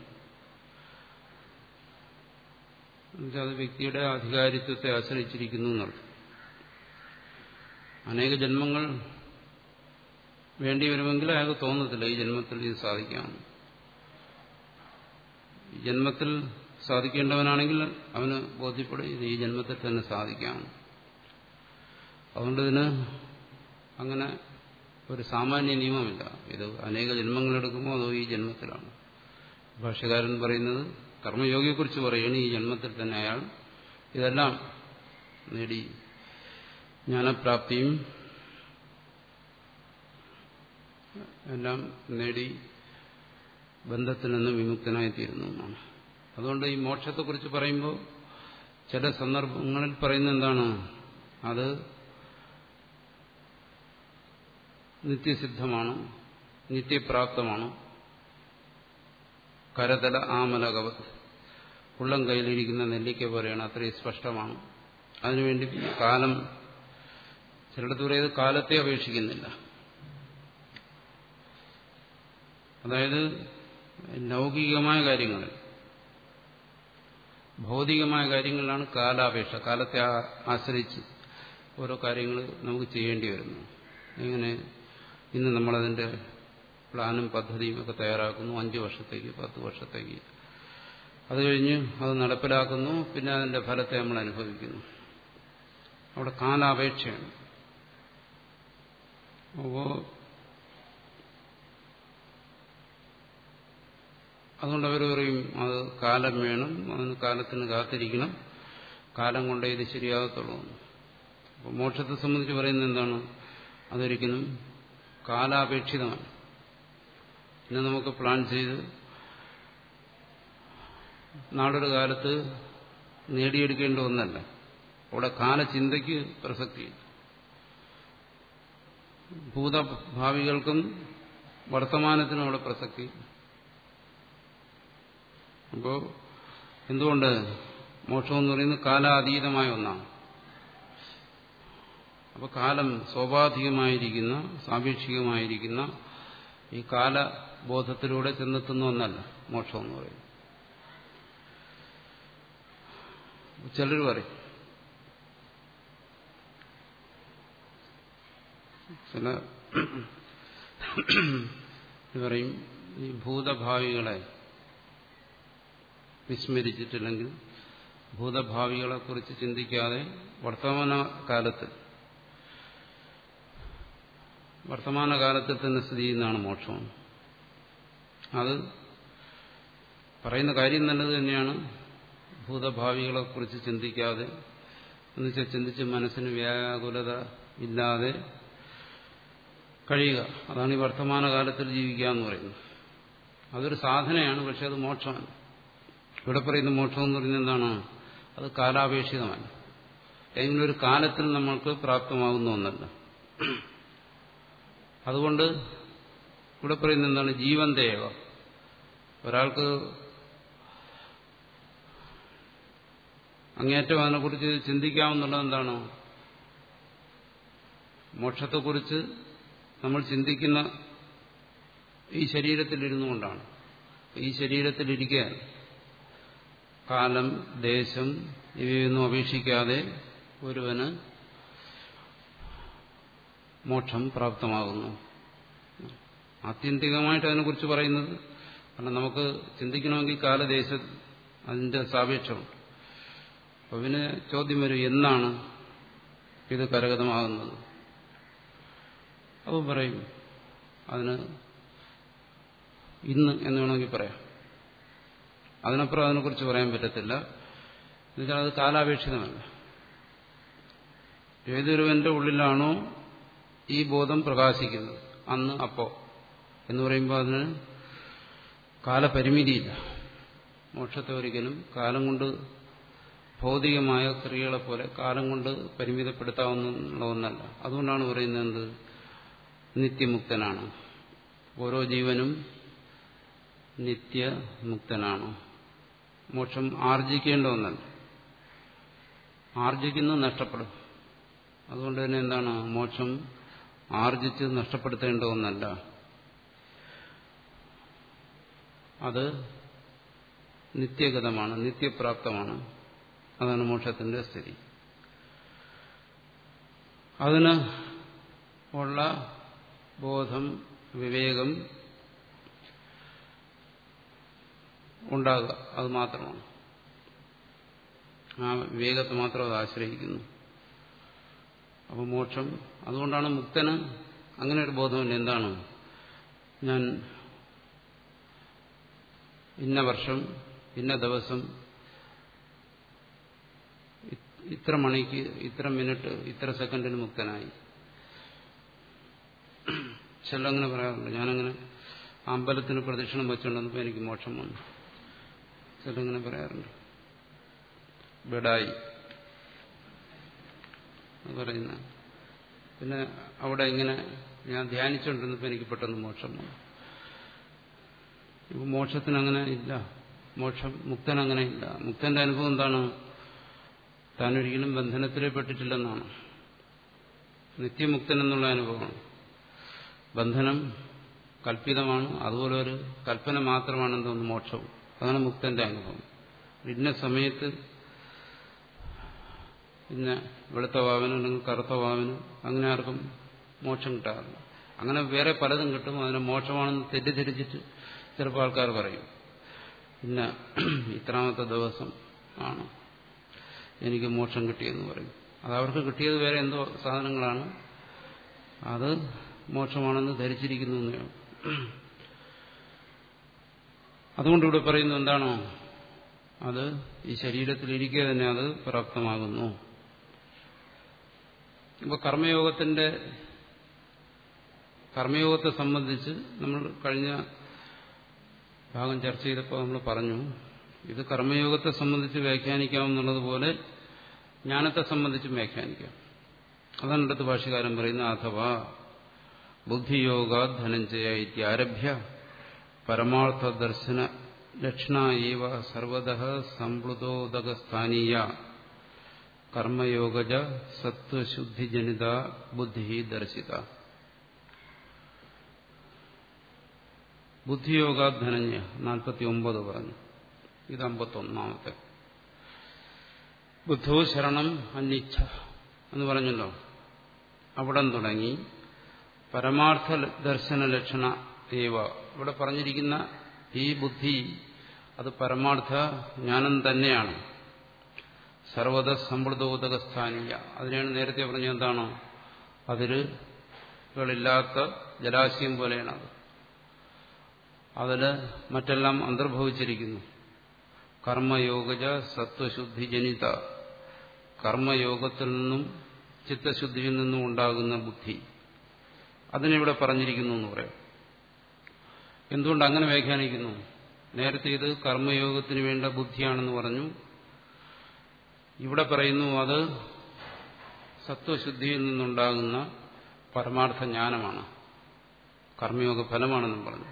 A: എന്നുവെച്ചാൽ അത് വ്യക്തിയുടെ അധികാരിത്വത്തെ ആശ്രയിച്ചിരിക്കുന്നു എന്നർത്ഥം അനേക ജന്മങ്ങൾ വേണ്ടി വരുമെങ്കിൽ അയാൾക്ക് തോന്നത്തില്ല ഈ ജന്മത്തിൽ ഇത് സാധിക്കാമെന്ന് ഈ ജന്മത്തിൽ സാധിക്കേണ്ടവനാണെങ്കിൽ അവന് ബോധ്യപ്പെടും ഇത് ഈ ജന്മത്തിൽ തന്നെ സാധിക്കാം അതുകൊണ്ട് ഇതിന് അങ്ങനെ ഒരു സാമാന്യ നിയമമില്ല ഇത് അനേക ജന്മങ്ങളെടുക്കുമ്പോൾ അതോ ഈ ജന്മത്തിലാണ് ഭാഷകാരൻ പറയുന്നത് കർമ്മയോഗിയെക്കുറിച്ച് പറയുകയാണ് ഈ ജന്മത്തിൽ തന്നെ അയാൾ ഇതെല്ലാം നേടി ജ്ഞാനപ്രാപ്തിയും എല്ലാം നേടി ബന്ധത്തിൽ നിന്ന് വിമുക്തനായിത്തീരുന്നു എന്നാണ് അതുകൊണ്ട് ഈ മോക്ഷത്തെക്കുറിച്ച് പറയുമ്പോൾ ചില സന്ദർഭങ്ങളിൽ പറയുന്ന എന്താണ് അത് നിത്യസിദ്ധമാണ് നിത്യപ്രാപ്തമാണ് കരതല ആമലകവത് ഉള്ളം കയ്യിലിരിക്കുന്ന നെല്ലിക്ക പോലെയാണ് അത്രയും സ്പഷ്ടമാണ് അതിനുവേണ്ടി കാലം ചിലടത്ത് പറയുന്നത് കാലത്തെ അപേക്ഷിക്കുന്നില്ല അതായത് ലൗകികമായ കാര്യങ്ങളിൽ ഭൗതികമായ കാര്യങ്ങളിലാണ് കാലാപേക്ഷ കാലത്തെ ആശ്രയിച്ച് ഓരോ കാര്യങ്ങൾ നമുക്ക് ചെയ്യേണ്ടി വരുന്നു ഇങ്ങനെ ഇന്ന് നമ്മളതിൻ്റെ പ്ലാനും പദ്ധതിയും ഒക്കെ തയ്യാറാക്കുന്നു അഞ്ചു വർഷത്തേക്ക് പത്ത് വർഷത്തേക്ക് അത് കഴിഞ്ഞ് അത് നടപ്പിലാക്കുന്നു പിന്നെ അതിന്റെ ഫലത്തെ നമ്മൾ അനുഭവിക്കുന്നു അവിടെ കാലാപേക്ഷയാണ് അപ്പോ അതുകൊണ്ട് അവർ പറയും അത് കാലം വേണം അതിന് കാലത്തിന് കാത്തിരിക്കണം കാലം കൊണ്ടേ ഇത് ശരിയാകത്തുള്ളൂ അപ്പോൾ മോക്ഷത്തെ സംബന്ധിച്ച് പറയുന്നത് എന്താണ് അതൊരിക്കലും കാലാപേക്ഷിതമാണ് ഇന്ന് നമുക്ക് പ്ലാൻ ചെയ്ത് നാളൊരു കാലത്ത് നേടിയെടുക്കേണ്ട ഒന്നല്ല അവിടെ കാലചിന്തയ്ക്ക് പ്രസക്തിയില്ല ഭൂതഭാവികൾക്കും വർത്തമാനത്തിനും അവിടെ പ്രസക്തി അപ്പോ എന്തുകൊണ്ട് മോക്ഷം എന്ന് പറയുന്നത് കാലാതീതമായ ഒന്നാണ് അപ്പൊ കാലം സ്വാഭാവികമായിരിക്കുന്ന സാപേക്ഷികമായിരിക്കുന്ന ഈ കാലബോധത്തിലൂടെ ചെന്നെത്തുന്ന ഒന്നല്ല മോക്ഷം എന്ന് പറയുന്നത് ചിലർ പറയും ചില പറയും ഈ ഭൂതഭാവികളെ വിസ്മരിച്ചിട്ടില്ലെങ്കിൽ ഭൂതഭാവികളെ കുറിച്ച് ചിന്തിക്കാതെ വർത്തമാന കാലത്ത് വർത്തമാനകാലത്തിൽ തന്നെ സ്ഥിതി ചെയ്യുന്നതാണ് മോക്ഷം അത് പറയുന്ന കാര്യം നല്ലത് തന്നെയാണ് ഭൂതഭാവികളെ കുറിച്ച് ചിന്തിക്കാതെ എന്നുവെച്ചാൽ ചിന്തിച്ച് മനസ്സിന് വ്യാകുലത ഇല്ലാതെ കഴിയുക അതാണ് ഈ വർത്തമാനകാലത്തിൽ ജീവിക്കുക എന്ന് പറയുന്നത് അതൊരു സാധനയാണ് പക്ഷെ അത് മോക്ഷമല്ല ഇവിടെ പറയുന്ന മോക്ഷം എന്ന് പറയുന്നത് എന്താണ് അത് കാലാപേക്ഷിതമല്ല ഏതെങ്കിലും ഒരു കാലത്തിൽ നമ്മൾക്ക് പ്രാപ്തമാകുന്ന ഒന്നല്ല അതുകൊണ്ട് ഇവിടെ പറയുന്നത് എന്താണ് ജീവൻ ദേവ ഒരാൾക്ക് അങ്ങേറ്റം അതിനെക്കുറിച്ച് ചിന്തിക്കാമെന്നുള്ളത് എന്താണ് മോക്ഷത്തെക്കുറിച്ച് നമ്മൾ ചിന്തിക്കുന്ന ഈ ശരീരത്തിലിരുന്നു കൊണ്ടാണ് ഈ ശരീരത്തിലിരിക്കുക കാലം ദേശം ഇവയൊന്നും അപേക്ഷിക്കാതെ ഒരുവന് മോക്ഷം പ്രാപ്തമാകുന്നു ആത്യന്തികമായിട്ട് അതിനെക്കുറിച്ച് പറയുന്നത് കാരണം നമുക്ക് ചിന്തിക്കണമെങ്കിൽ കാലദേശ അതിന്റെ സാപേക്ഷമുണ്ട് അപ്പൊ പിന്നെ ചോദ്യം വരും എന്നാണ് ഇത് കരഗതമാകുന്നത് അപ്പോൾ പറയും അതിന് ഇന്ന് എന്ന് വേണമെങ്കിൽ പറയാം അതിനപ്പുറം അതിനെക്കുറിച്ച് പറയാൻ പറ്റത്തില്ല എന്നുവെച്ചാൽ അത് കാലാപേക്ഷിതമല്ല ഏതൊരുവന്റെ ഉള്ളിലാണോ ഈ ബോധം പ്രകാശിക്കുന്നത് അന്ന് അപ്പോ എന്ന് പറയുമ്പോൾ അതിന് കാലപരിമിതിയില്ല മോക്ഷത്തെ ഒരിക്കലും കാലം കൊണ്ട് ഭൗതികമായ ക്രിയകളെ പോലെ കാലം കൊണ്ട് പരിമിതപ്പെടുത്താവുന്ന ഒന്നല്ല അതുകൊണ്ടാണ് പറയുന്നത് എന്ത് നിത്യമുക്തനാണ് ഓരോ ജീവനും നിത്യമുക്തനാണ് മോക്ഷം ആർജിക്കേണ്ട ഒന്നല്ല ആർജിക്കുന്നത് നഷ്ടപ്പെടും അതുകൊണ്ട് തന്നെ എന്താണ് മോക്ഷം ആർജിച്ച് നഷ്ടപ്പെടുത്തേണ്ട ഒന്നല്ല അത് നിത്യഗതമാണ് നിത്യപ്രാപ്തമാണ് അതാണ് മോക്ഷത്തിന്റെ സ്ഥിതി അതിന് ഉള്ള ബോധം വിവേകം ഉണ്ടാകുക അത് മാത്രമാണ് ആ വിവേകത്തെ മാത്രം അത് ആശ്രയിക്കുന്നു അപ്പോൾ മോക്ഷം അതുകൊണ്ടാണ് മുക്തന് അങ്ങനെ ഒരു ബോധമില്ല എന്താണ് ഞാൻ ഇന്ന വർഷം ഇന്ന ദിവസം ഇത്ര മണിക്ക് ഇത്ര മിനിറ്റ് ഇത്ര സെക്കൻഡിന് മുക്തനായി ചിലങ്ങനെ പറയാറുണ്ട് ഞാനങ്ങനെ അമ്പലത്തിന് പ്രദക്ഷിണം വെച്ചുകൊണ്ടെന്നപ്പോൾ എനിക്ക് മോക്ഷം വന്നു ചിലങ്ങനെ പറയാറുണ്ട് ബെഡായി പറയുന്ന പിന്നെ അവിടെ ഇങ്ങനെ ഞാൻ ധ്യാനിച്ചുകൊണ്ടിരുന്നപ്പോൾ എനിക്ക് പെട്ടെന്ന് മോക്ഷം വന്നു ഇപ്പൊ മോക്ഷത്തിന് അങ്ങനെ ഇല്ല മോക്ഷം മുക്തൻ അങ്ങനെ ഇല്ല മുക്തന്റെ അനുഭവം എന്താണ് താനൊരിക്കലും ബന്ധനത്തിലേ പെട്ടിട്ടില്ലെന്നാണ് നിത്യമുക്തൻ എന്നുള്ള അനുഭവമാണ് ബന്ധനം കൽപ്പിതമാണ് അതുപോലെ ഒരു കൽപ്പന മാത്രമാണ് എന്തോന്ന് മോക്ഷവും അതാണ് മുക്തന്റെ അനുഭവം ഇന്ന സമയത്ത് പിന്നെ വെളുത്ത വാവന് അല്ലെങ്കിൽ കറുത്ത വാവന് അങ്ങനെ ആർക്കും മോക്ഷം കിട്ടാറില്ല അങ്ങനെ വേറെ പലതും കിട്ടും അതിനെ മോക്ഷമാണെന്ന് തെറ്റിദ്ധരിച്ചിട്ട് ചിലപ്പോൾ ആൾക്കാർ പറയും പിന്നെ ഇത്രാമത്തെ ദിവസം ആണ് എനിക്ക് മോക്ഷം കിട്ടിയെന്ന് പറയും അത് അവർക്ക് കിട്ടിയത് വേറെ എന്തോ സാധനങ്ങളാണ് അത് മോക്ഷമാണെന്ന് ധരിച്ചിരിക്കുന്നു എന്നേ അതുകൊണ്ട് ഇവിടെ പറയുന്നത് എന്താണോ അത് ഈ ശരീരത്തിലിരിക്കുക തന്നെ അത് പ്രാപ്തമാകുന്നു ഇപ്പൊ കർമ്മയോഗത്തിന്റെ കർമ്മയോഗത്തെ സംബന്ധിച്ച് നമ്മൾ കഴിഞ്ഞ ഭാഗം ചർച്ച ചെയ്തപ്പോൾ നമ്മൾ പറഞ്ഞു ഇത് കർമ്മയോഗത്തെ സംബന്ധിച്ച് വ്യാഖ്യാനിക്കാമെന്നുള്ളതുപോലെ ജ്ഞാനത്തെ സംബന്ധിച്ചും വ്യാഖ്യാനിക്കാം അതാണ് അടുത്ത ഭാഷകാരൻ പറയുന്നത് അഥവാ ബുദ്ധിയോഗ ധനഞ്ജയ ഇത്യാരഭ്യ പരമാർത്ഥ ദർശന ലക്ഷണ ഏവ സർവത സംപ്ലുതോദകസ്ഥാനീയ കർമ്മയോഗജ സത്വശുദ്ധിജനിത ബുദ്ധി ദർശിത ബുദ്ധിയോഗാധനഞ്ജ നാൽപ്പത്തി ഒമ്പത് പറഞ്ഞു ഇത് അമ്പത്തൊന്നാമത്തെ ബുദ്ധോ ശരണം അന്വിച്ഛ എന്ന് പറഞ്ഞല്ലോ അവിടം തുടങ്ങി പരമാർത്ഥ ദർശന ലക്ഷണ ഏവ ഇവിടെ പറഞ്ഞിരിക്കുന്ന ഈ ബുദ്ധി അത് പരമാർത്ഥ ജ്ഞാനം തന്നെയാണ് സർവത സമ്പൃതോദകസ്ഥാനീയ അതിനെയാണ് നേരത്തെ പറഞ്ഞത് എന്താണോ അതിരുകളില്ലാത്ത ജലാശയം പോലെയാണ് അത് അതിൽ മറ്റെല്ലാം അന്തർഭവിച്ചിരിക്കുന്നു കർമ്മയോഗജ സത്വശുദ്ധി ജനിത കർമ്മയോഗത്തിൽ നിന്നും ചിത്തശുദ്ധിയിൽ നിന്നും ഉണ്ടാകുന്ന ബുദ്ധി അതിനിവിടെ പറഞ്ഞിരിക്കുന്നു എന്ന് പറയാം എന്തുകൊണ്ട് അങ്ങനെ വ്യാഖ്യാനിക്കുന്നു നേരത്തെ ഇത് കർമ്മയോഗത്തിന് വേണ്ട ബുദ്ധിയാണെന്ന് പറഞ്ഞു ഇവിടെ പറയുന്നു അത് സത്വശുദ്ധിയിൽ നിന്നുണ്ടാകുന്ന പരമാർത്ഥ ജ്ഞാനമാണ് കർമ്മയോഗ ഫലമാണെന്നും പറഞ്ഞു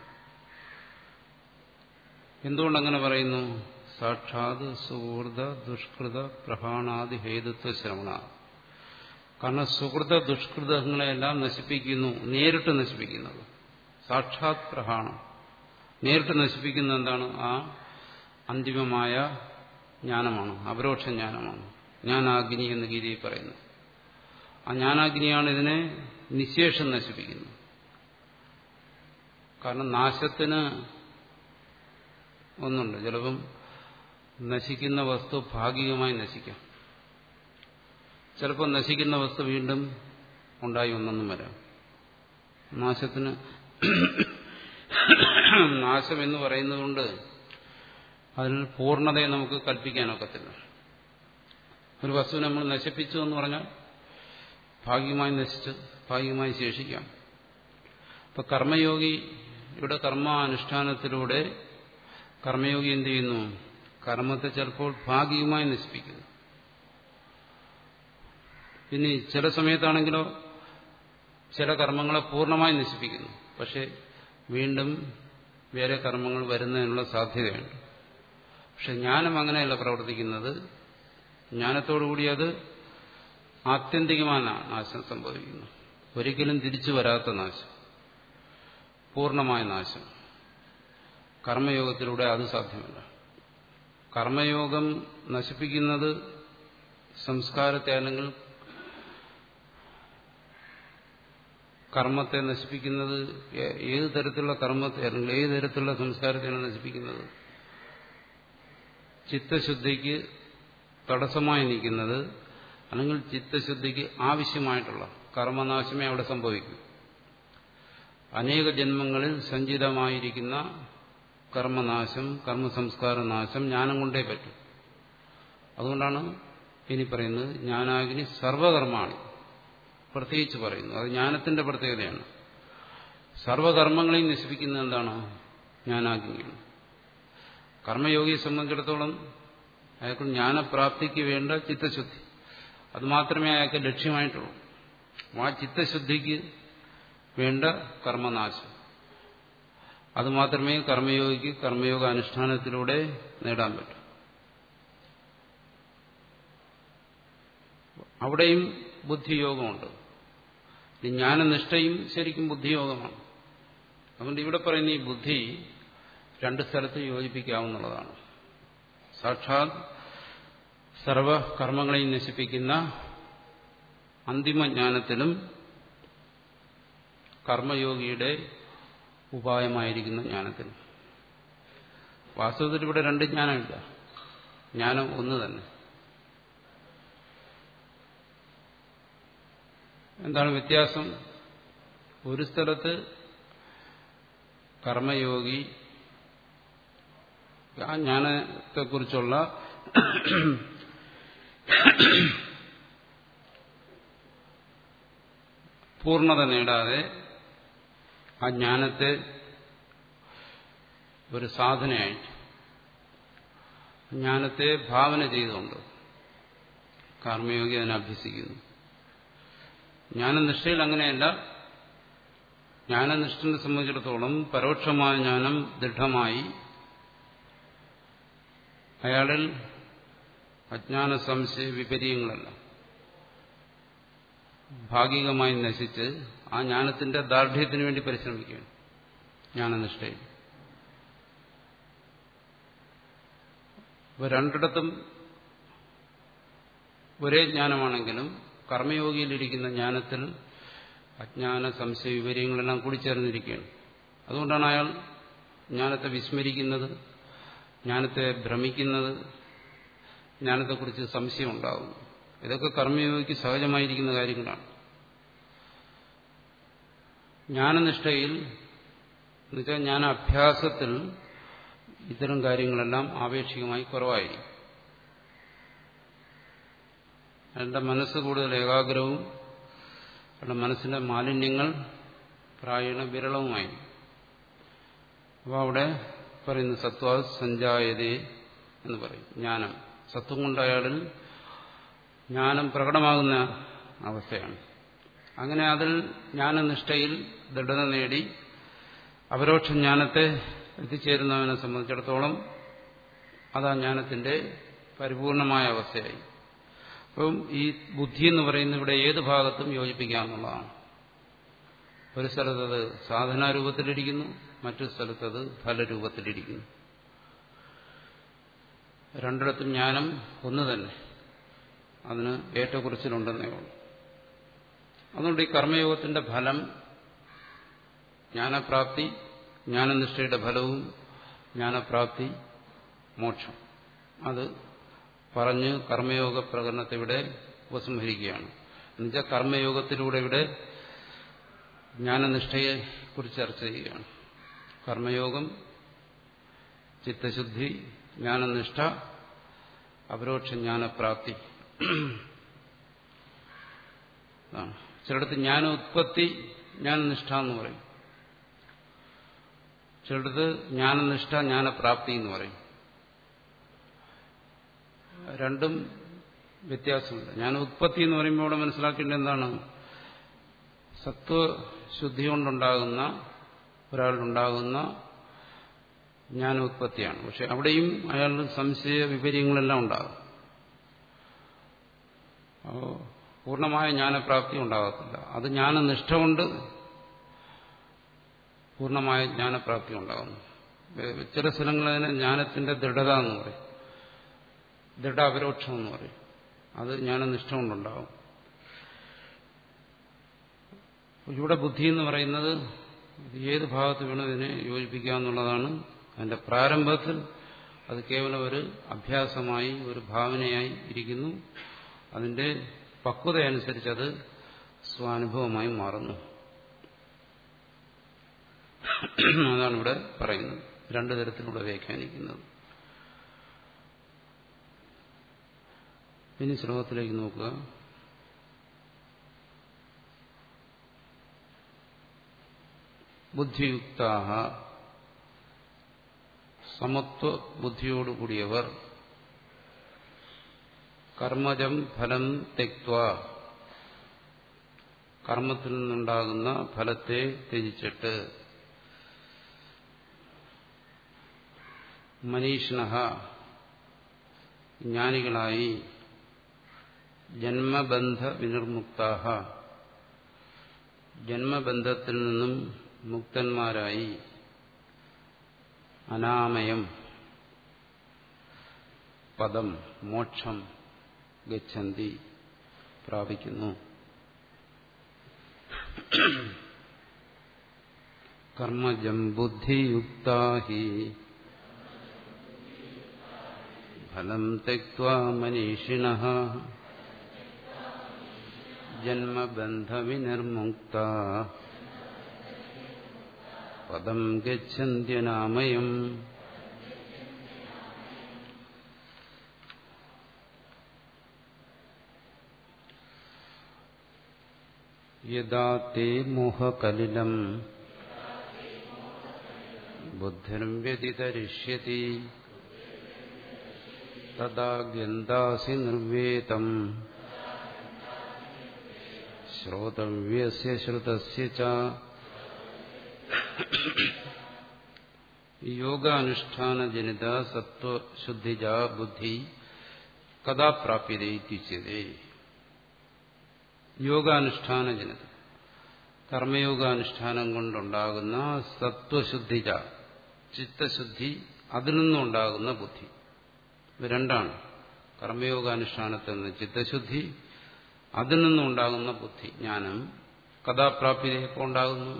A: എന്തുകൊണ്ടങ്ങനെ പറയുന്നു സാക്ഷാത് സുഹൃത ദുഷ്കൃത പ്രഹാണാദി ഹേതുത്വ ശ്രവണ കാരണം സുഹൃത ദുഷ്കൃതങ്ങളെല്ലാം നശിപ്പിക്കുന്നു നേരിട്ട് നശിപ്പിക്കുന്നത് സാക്ഷാത് പ്രഹാണം നേരിട്ട് നശിപ്പിക്കുന്ന എന്താണ് ആ അന്തിമമായ ജ്ഞാനമാണ് അപരോക്ഷ ജ്ഞാനമാണ് ജ്ഞാനാഗ്നി എന്ന് ഗീതയിൽ പറയുന്നു ആ ജ്ഞാനാഗ്നിയാണ് ഇതിനെ നിശേഷം നശിപ്പിക്കുന്നത് കാരണം നാശത്തിന് ഒന്നുണ്ട് ചിലപ്പം നശിക്കുന്ന വസ്തു ഭാഗികമായി നശിക്കാം ചിലപ്പോൾ നശിക്കുന്ന വസ്തു വീണ്ടും ഉണ്ടായി ഒന്നൊന്നും വരാം നാശത്തിന് നാശം എന്ന് പറയുന്നതുകൊണ്ട് അതിൽ പൂർണ്ണതയെ നമുക്ക് കൽപ്പിക്കാനൊക്കത്തില്ല ഒരു വസ്തു നമ്മൾ നശിപ്പിച്ചു എന്ന് പറഞ്ഞാൽ ഭാഗികമായി നശിച്ച് ഭാഗികമായി ശേഷിക്കാം ഇപ്പൊ കർമ്മയോഗി ഇവിടെ കർമാനുഷ്ഠാനത്തിലൂടെ കർമ്മയോഗി എന്ത് ചെയ്യുന്നു കർമ്മത്തെ ചിലപ്പോൾ ഭാഗികമായി നശിപ്പിക്കുന്നു ഇനി ചില സമയത്താണെങ്കിലോ ചില കർമ്മങ്ങളെ പൂർണ്ണമായി നശിപ്പിക്കുന്നു പക്ഷെ വീണ്ടും വേറെ കർമ്മങ്ങൾ വരുന്നതിനുള്ള സാധ്യതയുണ്ട് പക്ഷെ ജ്ഞാനം അങ്ങനെയല്ല പ്രവർത്തിക്കുന്നത് ജ്ഞാനത്തോടുകൂടി അത് ആത്യന്തികമായ നാശം സംഭവിക്കുന്നു ഒരിക്കലും തിരിച്ചു വരാത്ത നാശം പൂർണ്ണമായ നാശം കർമ്മയോഗത്തിലൂടെ അത് സാധ്യമല്ല കർമ്മയോഗം നശിപ്പിക്കുന്നത് സംസ്കാരത്തെ അല്ലെങ്കിൽ കർമ്മത്തെ നശിപ്പിക്കുന്നത് ഏത് തരത്തിലുള്ള കർമ്മത്തെ അല്ലെങ്കിൽ ഏത് തരത്തിലുള്ള സംസ്കാരത്തെയാണ് നശിപ്പിക്കുന്നത് ചിത്തശുദ്ധിക്ക് തടസ്സമായി നിൽക്കുന്നത് അല്ലെങ്കിൽ ചിത്തശുദ്ധിക്ക് ആവശ്യമായിട്ടുള്ള കർമ്മനാശമേ അവിടെ സംഭവിക്കൂ അനേക ജന്മങ്ങളിൽ സഞ്ചിതമായിരിക്കുന്ന കർമ്മനാശം കർമ്മസംസ്കാര നാശം ജ്ഞാനം കൊണ്ടേ പറ്റും അതുകൊണ്ടാണ് ഇനി പറയുന്നത് ജ്ഞാനാഗ്നി സർവകർമ്മമാണ് പ്രത്യേകിച്ച് പറയുന്നു അത് ജ്ഞാനത്തിന്റെ പ്രത്യേകതയാണ് സർവകർമ്മങ്ങളെയും നശിപ്പിക്കുന്നത് എന്താണ് ജ്ഞാനാഗ്നിയാണ് കർമ്മയോഗിയെ സംബന്ധിച്ചിടത്തോളം അയാൾക്ക് ജ്ഞാനപ്രാപ്തിക്ക് വേണ്ട ചിത്തശുദ്ധി അത് മാത്രമേ അയാൾക്ക് ലക്ഷ്യമായിട്ടുള്ളൂ ആ ചിത്തശുദ്ധിക്ക് വേണ്ട കർമ്മനാശം അത് മാത്രമേ കർമ്മയോഗിക്ക് കർമ്മയോഗ അനുഷ്ഠാനത്തിലൂടെ നേടാൻ പറ്റൂ അവിടെയും ബുദ്ധിയോഗമുണ്ട് ഈ ജ്ഞാനനിഷ്ഠയും ശരിക്കും ബുദ്ധിയോഗമാണ് അതുകൊണ്ട് ഇവിടെ പറയുന്ന ഈ ബുദ്ധി രണ്ട് സ്ഥലത്ത് യോജിപ്പിക്കാവുന്നതാണ് സാക്ഷാത് സർവ കർമ്മങ്ങളെയും നശിപ്പിക്കുന്ന അന്തിമജ്ഞാനത്തിലും കർമ്മയോഗിയുടെ ഉപായമായിരിക്കുന്ന ജ്ഞാനത്തിലും വാസ്തവത്തിൽ ഇവിടെ രണ്ട് ജ്ഞാനമില്ല ജ്ഞാനം ഒന്ന് തന്നെ എന്താണ് വ്യത്യാസം ഒരു സ്ഥലത്ത് കർമ്മയോഗി ആ ജ്ഞാനത്തെക്കുറിച്ചുള്ള പൂർണ്ണത നേടാതെ ആ ജ്ഞാനത്തെ ഒരു സാധനയായിട്ട് ജ്ഞാനത്തെ ഭാവന ചെയ്തുകൊണ്ട് കർമ്മയോഗി അതിനെ അഭ്യസിക്കുന്നു ജ്ഞാനനിഷ്ഠയിൽ അങ്ങനെയല്ല ജ്ഞാനനിഷ്ഠനെ സംബന്ധിച്ചിടത്തോളം പരോക്ഷമായ ജ്ഞാനം ദൃഢമായി അയാളിൽ അജ്ഞാന സംശയ വിപര്യങ്ങളല്ല ഭാഗികമായി നശിച്ച് ആ ജ്ഞാനത്തിന്റെ ദാർഢ്യത്തിന് വേണ്ടി പരിശ്രമിക്കുകയാണ് ജ്ഞാനനിഷ്ഠയിൽ അപ്പോൾ രണ്ടിടത്തും ഒരേ ജ്ഞാനമാണെങ്കിലും കർമ്മയോഗിയിലിരിക്കുന്ന ജ്ഞാനത്തിൽ അജ്ഞാന സംശയ വിവരങ്ങളെല്ലാം കൂടി ചേർന്നിരിക്കുകയാണ് അതുകൊണ്ടാണ് അയാൾ ജ്ഞാനത്തെ വിസ്മരിക്കുന്നത് ജ്ഞാനത്തെ ഭ്രമിക്കുന്നത് ജ്ഞാനത്തെക്കുറിച്ച് സംശയം ഉണ്ടാകുന്നു ഇതൊക്കെ കർമ്മയോഗിക്ക് സഹജമായിരിക്കുന്ന കാര്യങ്ങളാണ് ജ്ഞാനനിഷ്ഠയിൽ എന്നുവെച്ചാൽ ജ്ഞാനാഭ്യാസത്തിൽ ഇത്തരം കാര്യങ്ങളെല്ലാം ആപേക്ഷികമായി കുറവായിരിക്കും അയാളുടെ മനസ്സ് കൂടുതൽ ഏകാഗ്രവും അയാളുടെ മനസ്സിന്റെ മാലിന്യങ്ങൾ പ്രായണ വിരളവുമായി അപ്പോൾ അവിടെ പറയുന്നു സത്വാ സഞ്ചായതേ എന്ന് പറയും ജ്ഞാനം സത്വം കൊണ്ട് അയാളിൽ ജ്ഞാനം പ്രകടമാകുന്ന അവസ്ഥയാണ് അങ്ങനെ അതിൽ ജ്ഞാനനിഷ്ഠയിൽ ദൃഢത നേടി അപരോക്ഷ ജ്ഞാനത്തെ എത്തിച്ചേരുന്നവനെ സംബന്ധിച്ചിടത്തോളം അതാ ജ്ഞാനത്തിന്റെ പരിപൂർണമായ അവസ്ഥയായി അപ്പം ഈ ബുദ്ധി എന്ന് പറയുന്ന ഇവിടെ ഏത് ഭാഗത്തും യോജിപ്പിക്കാമെന്നുള്ളതാണ് ഒരു സ്ഥലത്തത് സാധനാരൂപത്തിലിരിക്കുന്നു മറ്റൊരു സ്ഥലത്തത് ഫലരൂപത്തിലിരിക്കുന്നു രണ്ടിടത്തും ജ്ഞാനം ഒന്ന് തന്നെ അതിന് ഏറ്റക്കുറിച്ചിലുണ്ടെന്നേ ഉള്ളൂ അതുകൊണ്ട് ഈ കർമ്മയോഗത്തിന്റെ ഫലം ജ്ഞാനപ്രാപ്തി ജ്ഞാനനിഷ്ഠയുടെ ഫലവും ജ്ഞാനപ്രാപ്തി മോക്ഷം അത് പറഞ്ഞ് കർമ്മയോഗ പ്രകടനത്തെ ഇവിടെ ഉപസംഹരിക്കുകയാണ് എന്നുവെച്ചാൽ കർമ്മയോഗത്തിലൂടെ ഇവിടെ ജ്ഞാനനിഷ്ഠയെ കുറിച്ച് ചർച്ച ചെയ്യുകയാണ് കർമ്മയോഗം ചിത്തശുദ്ധി ജ്ഞാനനിഷ്ഠ അപരോക്ഷ ജ്ഞാനപ്രാപ്തി ചിലടത്ത് ജ്ഞാന ഉത്പത്തി ജ്ഞാനനിഷ്ഠ എന്ന് പറയും ചിലടത്ത് ജ്ഞാനനിഷ്ഠ ജ്ഞാനപ്രാപ്തി എന്ന് പറയും രണ്ടും വ്യത്യാസമുണ്ട് ജ്ഞാന ഉത്പത്തി എന്ന് പറയുമ്പോൾ ഇവിടെ മനസ്സിലാക്കേണ്ടത് എന്താണ് സത്വശുദ്ധി കൊണ്ടുണ്ടാകുന്ന ഒരാളുണ്ടാകുന്ന ജ്ഞാനോത്പത്തിയാണ് പക്ഷെ അവിടെയും അയാളുടെ സംശയ വിപര്യങ്ങളെല്ലാം ഉണ്ടാകും അപ്പോൾ പൂർണ്ണമായ ജ്ഞാനപ്രാപ്തി ഉണ്ടാകത്തില്ല അത് ജ്ഞാനനിഷ്ഠ കൊണ്ട് പൂർണ്ണമായ ജ്ഞാനപ്രാപ്തി ഉണ്ടാകുന്നു ചില സ്ഥലങ്ങളിൽ അതിനെ ജ്ഞാനത്തിന്റെ ദൃഢത എന്ന് പറയും ദൃഢാപരോക്ഷം എന്ന് പറയും അത് ജ്ഞാനനിഷ്ഠ കൊണ്ടുണ്ടാകും ഇവിടെ ബുദ്ധി എന്ന് പറയുന്നത് ഏത് ഭാഗത്ത് വേണം ഇതിനെ യോജിപ്പിക്കാമെന്നുള്ളതാണ് അതിന്റെ പ്രാരംഭത്തിൽ അത് കേവലം ഒരു അഭ്യാസമായി ഒരു ഭാവനയായി ഇരിക്കുന്നു അതിന്റെ പക്വതയനുസരിച്ച് അത് സ്വാനുഭവമായി മാറുന്നു അതാണ് ഇവിടെ പറയുന്നത് രണ്ടു തരത്തിലൂടെ വ്യാഖ്യാനിക്കുന്നത് ഇനി ശ്ലോകത്തിലേക്ക് നോക്കുക ബുദ്ധിയുക്താഹ സമത്വ ബുദ്ധിയോടുകൂടിയവർ കർമ്മജം ഫലം തെക്വ കർമ്മത്തിൽ നിന്നുണ്ടാകുന്ന ഫലത്തെ ത്യജിച്ചിട്ട് മനീഷിണ ജ്ഞാനികളായി ജന്മബന്ധ വിനിർമുക്താഹ ജന്മബന്ധത്തിൽ നിന്നും മുക്തന്മാരായി അനാമയം പദം മോക്ഷം ഗച്ഛന്തി പ്രാപിക്കുന്നു കർമ്മജം ബുദ്ധിയുക്താഹി ഫലം തെക്വാ മനീഷിണ ജന്മബന്ധവിനിർമുക്ത പദം ഗച്ഛന്ത്യനാമയം യഥാ തേ മോഹകലിലം ബുദ്ധിർവ്യതിതരിഷ്യതി തദാ ഗന്ധാസി നിർവേദം ശ്രോതവ്യസ്യ ശ്രുതസ്യ ച യോഗാനുഷ്ഠാനജനിത സത്വശുദ്ധിജ ബുദ്ധി കഥാ പ്രാപ്യതേ യോഗാനുഷ്ഠാനജനിത കർമ്മയോഗാനുഷ്ഠാനം കൊണ്ടുണ്ടാകുന്ന സത്വശുദ്ധിജ ചിത്തശുദ്ധി അതിൽ നിന്നുണ്ടാകുന്ന ബുദ്ധി ഇത് രണ്ടാണ് കർമ്മയോഗാനുഷ്ഠാനത്തിൽ നിന്ന് ചിത്തശുദ്ധി അതിൽ നിന്നുണ്ടാകുന്ന ബുദ്ധി ജ്ഞാനം കഥാപ്രാപ്തി എപ്പോൾ ഉണ്ടാകുന്നു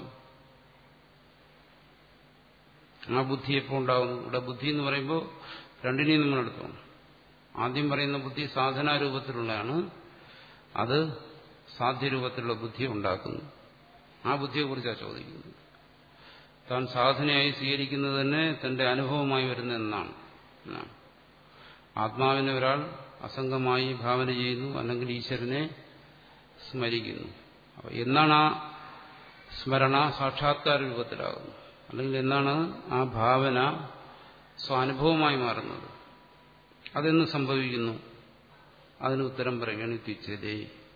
A: ആ ബുദ്ധി എപ്പോൾ ഉണ്ടാകുന്നു ഇവിടെ ബുദ്ധി എന്ന് പറയുമ്പോൾ രണ്ടിനെയും നിങ്ങൾ എടുത്തോണം ആദ്യം പറയുന്ന ബുദ്ധി സാധനാരൂപത്തിലുള്ളതാണ് അത് സാധ്യരൂപത്തിലുള്ള ബുദ്ധി ഉണ്ടാക്കുന്നു ആ ബുദ്ധിയെക്കുറിച്ചാണ് ചോദിക്കുന്നത് താൻ സാധനയായി സ്വീകരിക്കുന്നത് തന്നെ തന്റെ അനുഭവമായി വരുന്ന എന്നാണ് എന്നാണ് ആത്മാവിനെ ഒരാൾ അസംഗമായി ഭാവന ചെയ്യുന്നു അല്ലെങ്കിൽ ഈശ്വരനെ സ്മരിക്കുന്നു അപ്പോൾ എന്നാണ് ആ സ്മരണ സാക്ഷാത്കാര രൂപത്തിലാകുന്നത് അല്ലെങ്കിൽ എന്നാണ് ആ ഭാവന സ്വാനുഭവമായി മാറുന്നത് അതെന്ന് സംഭവിക്കുന്നു അതിന് ഉത്തരം പറയുകയാണ് തിച്ചതേ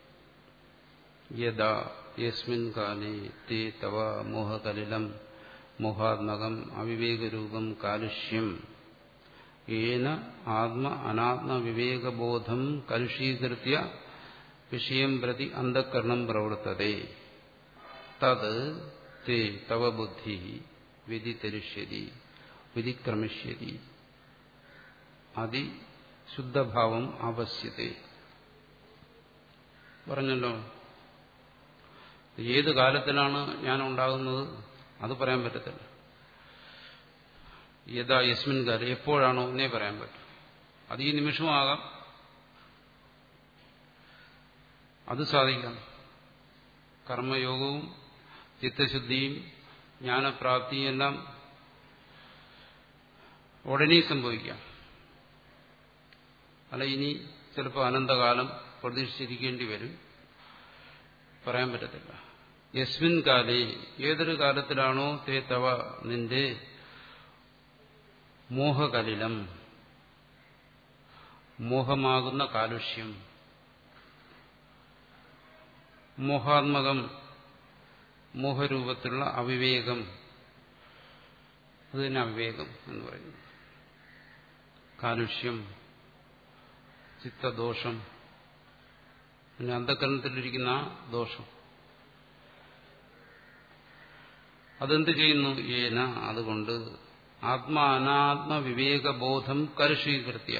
A: യഥാ യസ്മിൻ കാലേ തേ തവ മോഹകലിലം മോഹാത്മകം അവിവേകരൂപം കാലുഷ്യം ഏന ആത്മ അനാത്മ വിവേകബോധം കലുഷീകൃത്യ വിഷയം പ്രതി അന്ധകരണം പ്രവർത്തതേ തത് തേ തവ ബുദ്ധി വ്യതിതരിഷ്യതി വ്യതിക്രമിഷ്യതി അതി ശുദ്ധഭാവം ആവശ്യത്തെ പറഞ്ഞല്ലോ ഏത് കാലത്തിലാണ് ഞാൻ ഉണ്ടാകുന്നത് അത് പറയാൻ പറ്റത്തില്ല യഥാ യസ്മിൻ കാലം എപ്പോഴാണോ എന്നേ പറയാൻ പറ്റും അത് ഈ നിമിഷമാകാം അത് സാധിക്കാം കർമ്മയോഗവും ചിത്തശുദ്ധിയും ജ്ഞാനപ്രാപ്തിയും എല്ലാം ഉടനെ സംഭവിക്കാം അല്ല ഇനി ചിലപ്പോൾ അനന്തകാലം പ്രതീക്ഷിച്ചിരിക്കേണ്ടി വരും പറയാൻ പറ്റത്തില്ല യസ്മിൻ കാലേ ഏതൊരു കാലത്തിലാണോ തേ തവ നിന്റെ മോഹകലിലം മോഹമാകുന്ന കാലുഷ്യം മോഹാത്മകം മോഹരൂപത്തിലുള്ള അവിവേകം അത് തന്നെ അവിവേകം എന്ന് പറയുന്നു കാലുഷ്യം ചിത്തദോഷം പിന്നെ അന്ധകരണത്തിലിരിക്കുന്ന ആ ദോഷം അതെന്ത് ചെയ്യുന്നു ഏന അതുകൊണ്ട് ആത്മാ അനാത്മ വിവേകബോധം കലുഷീകൃത്യ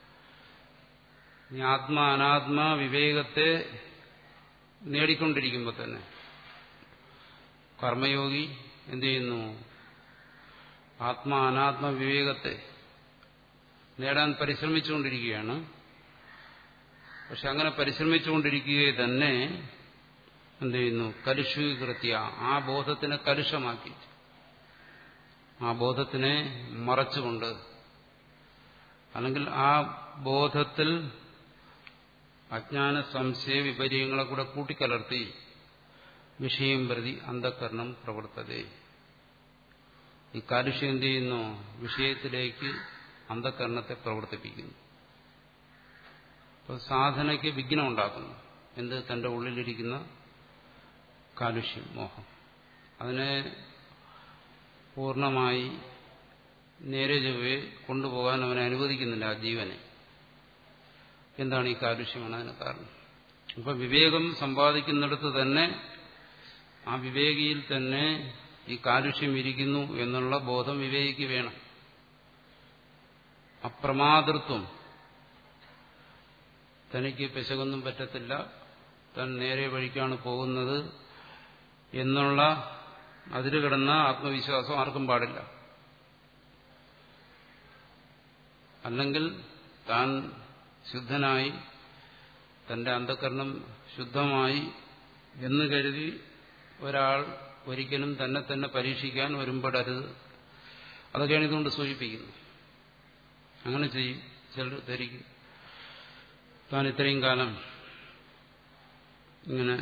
A: ആത്മാ അനാത്മ വിവേകത്തെ നേടിക്കൊണ്ടിരിക്കുമ്പോൾ തന്നെ കർമ്മയോഗി എന്ത് ചെയ്യുന്നു ആത്മാ അനാത്മ വിവേകത്തെ നേടാൻ പരിശ്രമിച്ചുകൊണ്ടിരിക്കുകയാണ് പക്ഷെ അങ്ങനെ പരിശ്രമിച്ചുകൊണ്ടിരിക്കുകയെ തന്നെ എന്ത് ചെയ്യുന്നു കലുഷീകൃത്യ ആ ബോധത്തിനെ കലുഷമാക്കി ആ ബോധത്തിനെ മറച്ചുകൊണ്ട് അല്ലെങ്കിൽ ആ ബോധത്തിൽ അജ്ഞാന സംശയ വിപര്യങ്ങളെ കൂടെ കൂട്ടിക്കലർത്തി വിഷയം പ്രതി അന്ധകരണം പ്രവർത്തതേ ഈ കാലുഷ്യം എന്ത് ചെയ്യുന്നു വിഷയത്തിലേക്ക് അന്ധകരണത്തെ പ്രവർത്തിപ്പിക്കുന്നു അപ്പോൾ സാധനയ്ക്ക് വിഘ്നം ഉണ്ടാക്കുന്നു എന്ത് തന്റെ ഉള്ളിലിരിക്കുന്ന കാലുഷ്യം മോഹം അതിനെ പൂർണ്ണമായി നേരെ ചൊവ്വെ കൊണ്ടുപോകാൻ അവനെ അനുവദിക്കുന്നില്ല ആ ജീവനെ എന്താണ് ഈ കാലുഷ്യമാണ് അതിന് കാരണം അപ്പൊ വിവേകം സമ്പാദിക്കുന്നിടത്ത് തന്നെ ആ വിവേകിയിൽ തന്നെ ഈ കാലുഷ്യം ഇരിക്കുന്നു എന്നുള്ള ബോധം വിവേകിക്ക് വേണം അപ്രമാതൃത്വം തനിക്ക് പെശകൊന്നും പറ്റത്തില്ല താൻ നേരെ വഴിക്കാണ് പോകുന്നത് എന്നുള്ള അതിൽ കിടന്ന ആത്മവിശ്വാസം ആർക്കും പാടില്ല അല്ലെങ്കിൽ താൻ ശുദ്ധനായി തന്റെ അന്ധകരണം ശുദ്ധമായി എന്ന് കരുതി ഒരാൾ ഒരിക്കലും തന്നെ തന്നെ പരീക്ഷിക്കാൻ വരുമ്പടരുത് അതൊക്കെയാണ് ഇതുകൊണ്ട് സൂചിപ്പിക്കുന്നത് അങ്ങനെ ചെയ്യും ചിലർ ധരിക്കും താൻ ഇത്രയും കാലം ഇങ്ങനെ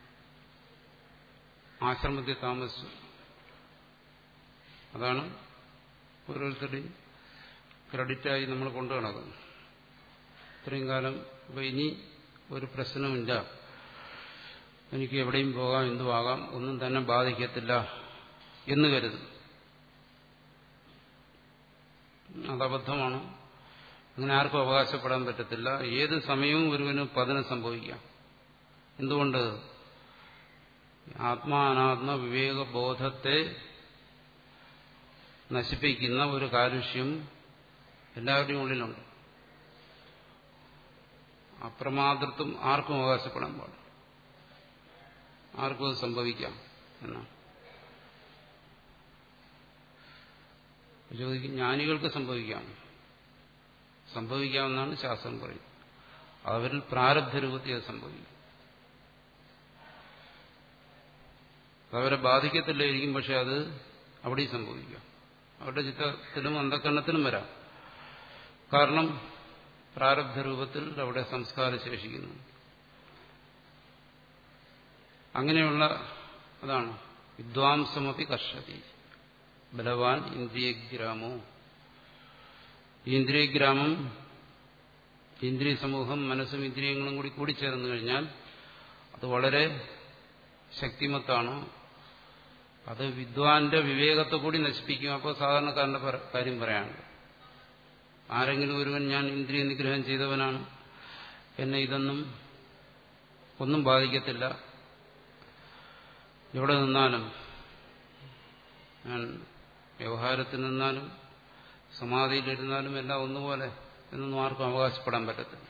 A: ആശ്രമത്തിൽ താമസിച്ചു അതാണ് ഓരോരുത്തരുടെയും ക്രെഡിറ്റായി നമ്മൾ കൊണ്ടു നടക്കുന്നു ഇത്രയും കാലം ഇപ്പൊ ഇനി ഒരു പ്രശ്നമില്ല എനിക്ക് എവിടെയും പോകാം എന്തുവാകാം ഒന്നും തന്നെ ബാധിക്കത്തില്ല എന്ന് കരുതും അതബദ്ധമാണ് അങ്ങനെ ആർക്കും അവകാശപ്പെടാൻ പറ്റത്തില്ല ഏത് സമയവും ഒരുവന് പതനം സംഭവിക്കാം എന്തുകൊണ്ട് ആത്മാനാത്മ വിവേകബോധത്തെ നശിപ്പിക്കുന്ന ഒരു കാലുഷ്യം എല്ലാവരുടെയും ഉള്ളിലുണ്ട് അപ്രമാതൃത്വം ആർക്കും അവകാശപ്പെടാൻ പാടില്ല ആർക്കും അത് സംഭവിക്കാം എന്നാണ് ചോദിക്കും ജ്ഞാനികൾക്ക് സംഭവിക്കാം സംഭവിക്കാമെന്നാണ് ശാസ്ത്രം പറയുന്നത് അവരിൽ പ്രാരബ്ധ രൂപത്തിൽ അത് സംഭവിക്കും അവരെ ബാധിക്കത്തില്ലായിരിക്കും പക്ഷെ അത് അവിടെയും സംഭവിക്കാം അവരുടെ ചിത്രത്തിലും അന്ധക്കരണത്തിലും വരാം കാരണം പ്രാരബ്ധ രൂപത്തിൽ അവിടെ സംസ്കാരം ശേഷിക്കുന്നു അങ്ങനെയുള്ള അതാണ് വിദ്വാംസമപി കർഷതി ബലവാൻ ഇന്ദ്രിയഗ്രാമോ ഇന്ദ്രിയഗ്രാമം ഇന്ദ്രിയ സമൂഹം മനസ്സും ഇന്ദ്രിയങ്ങളും കൂടി കൂടിച്ചേർന്ന് കഴിഞ്ഞാൽ അത് വളരെ ശക്തിമത്താണ് അത് വിദ്വാന്റെ വിവേകത്തെ കൂടി നശിപ്പിക്കും അപ്പോൾ സാധാരണക്കാരന്റെ കാര്യം പറയാനുണ്ട് ആരെങ്കിലും ഒരുവൻ ഞാൻ ഇന്ദ്രിയ നിഗ്രഹം ചെയ്തവനാണ് എന്നെ ഇതൊന്നും ഒന്നും ബാധിക്കത്തില്ല എവിടെ നിന്നാലും ഞാൻ വ്യവഹാരത്തിൽ നിന്നാലും സമാധിയിലിരുന്നാലും എല്ലാം ഒന്നുപോലെ എന്നൊന്നും ആർക്കും അവകാശപ്പെടാൻ പറ്റത്തില്ല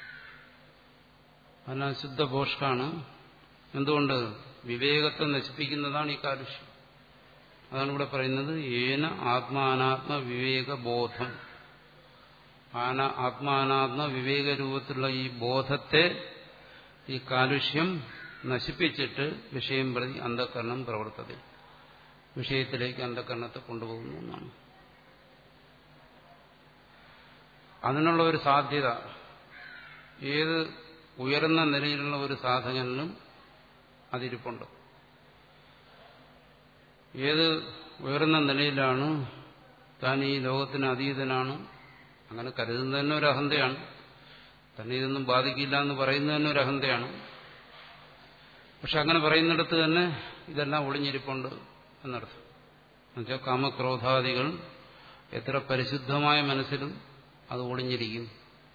A: അതിനാൽ ശുദ്ധഭോഷ്കാണ് എന്തുകൊണ്ട് വിവേകത്തെ നശിപ്പിക്കുന്നതാണ് ഈ കാലുഷ്യം അതാണ് ഇവിടെ പറയുന്നത് ഏന ആത്മാനാത്മ വിവേകബോധം ആന ആത്മാനാത്മ വിവേക രൂപത്തിലുള്ള ഈ ബോധത്തെ ഈ കാലുഷ്യം നശിപ്പിച്ചിട്ട് വിഷയം പ്രതി അന്ധകരണം പ്രവർത്തത വിഷയത്തിലേക്ക് അന്ധകരണത്തെ കൊണ്ടുപോകുന്നു എന്നാണ് അതിനുള്ള ഒരു സാധ്യത ഏത് ഉയർന്ന നിലയിലുള്ള ഒരു സാധകനിലും അതിരിപ്പുണ്ട് ഏത് ഉയർന്ന നിലയിലാണ് താൻ ഈ ലോകത്തിന് അതീതനാണ് അങ്ങനെ കരുതുന്നത് തന്നെ ഒരു അഹന്തയാണ് തന്നെ ഇതൊന്നും ബാധിക്കില്ല എന്ന് പറയുന്നത് തന്നെ ഒരു അഹന്തയാണ് പക്ഷെ അങ്ങനെ പറയുന്നിടത്ത് തന്നെ ഇതെല്ലാം ഒളിഞ്ഞിരിപ്പുണ്ട് എന്നർത്ഥം എന്നുവെച്ചാൽ കാമക്രോധാദികൾ എത്ര പരിശുദ്ധമായ മനസ്സിലും അത് ഒളിഞ്ഞിരിക്കും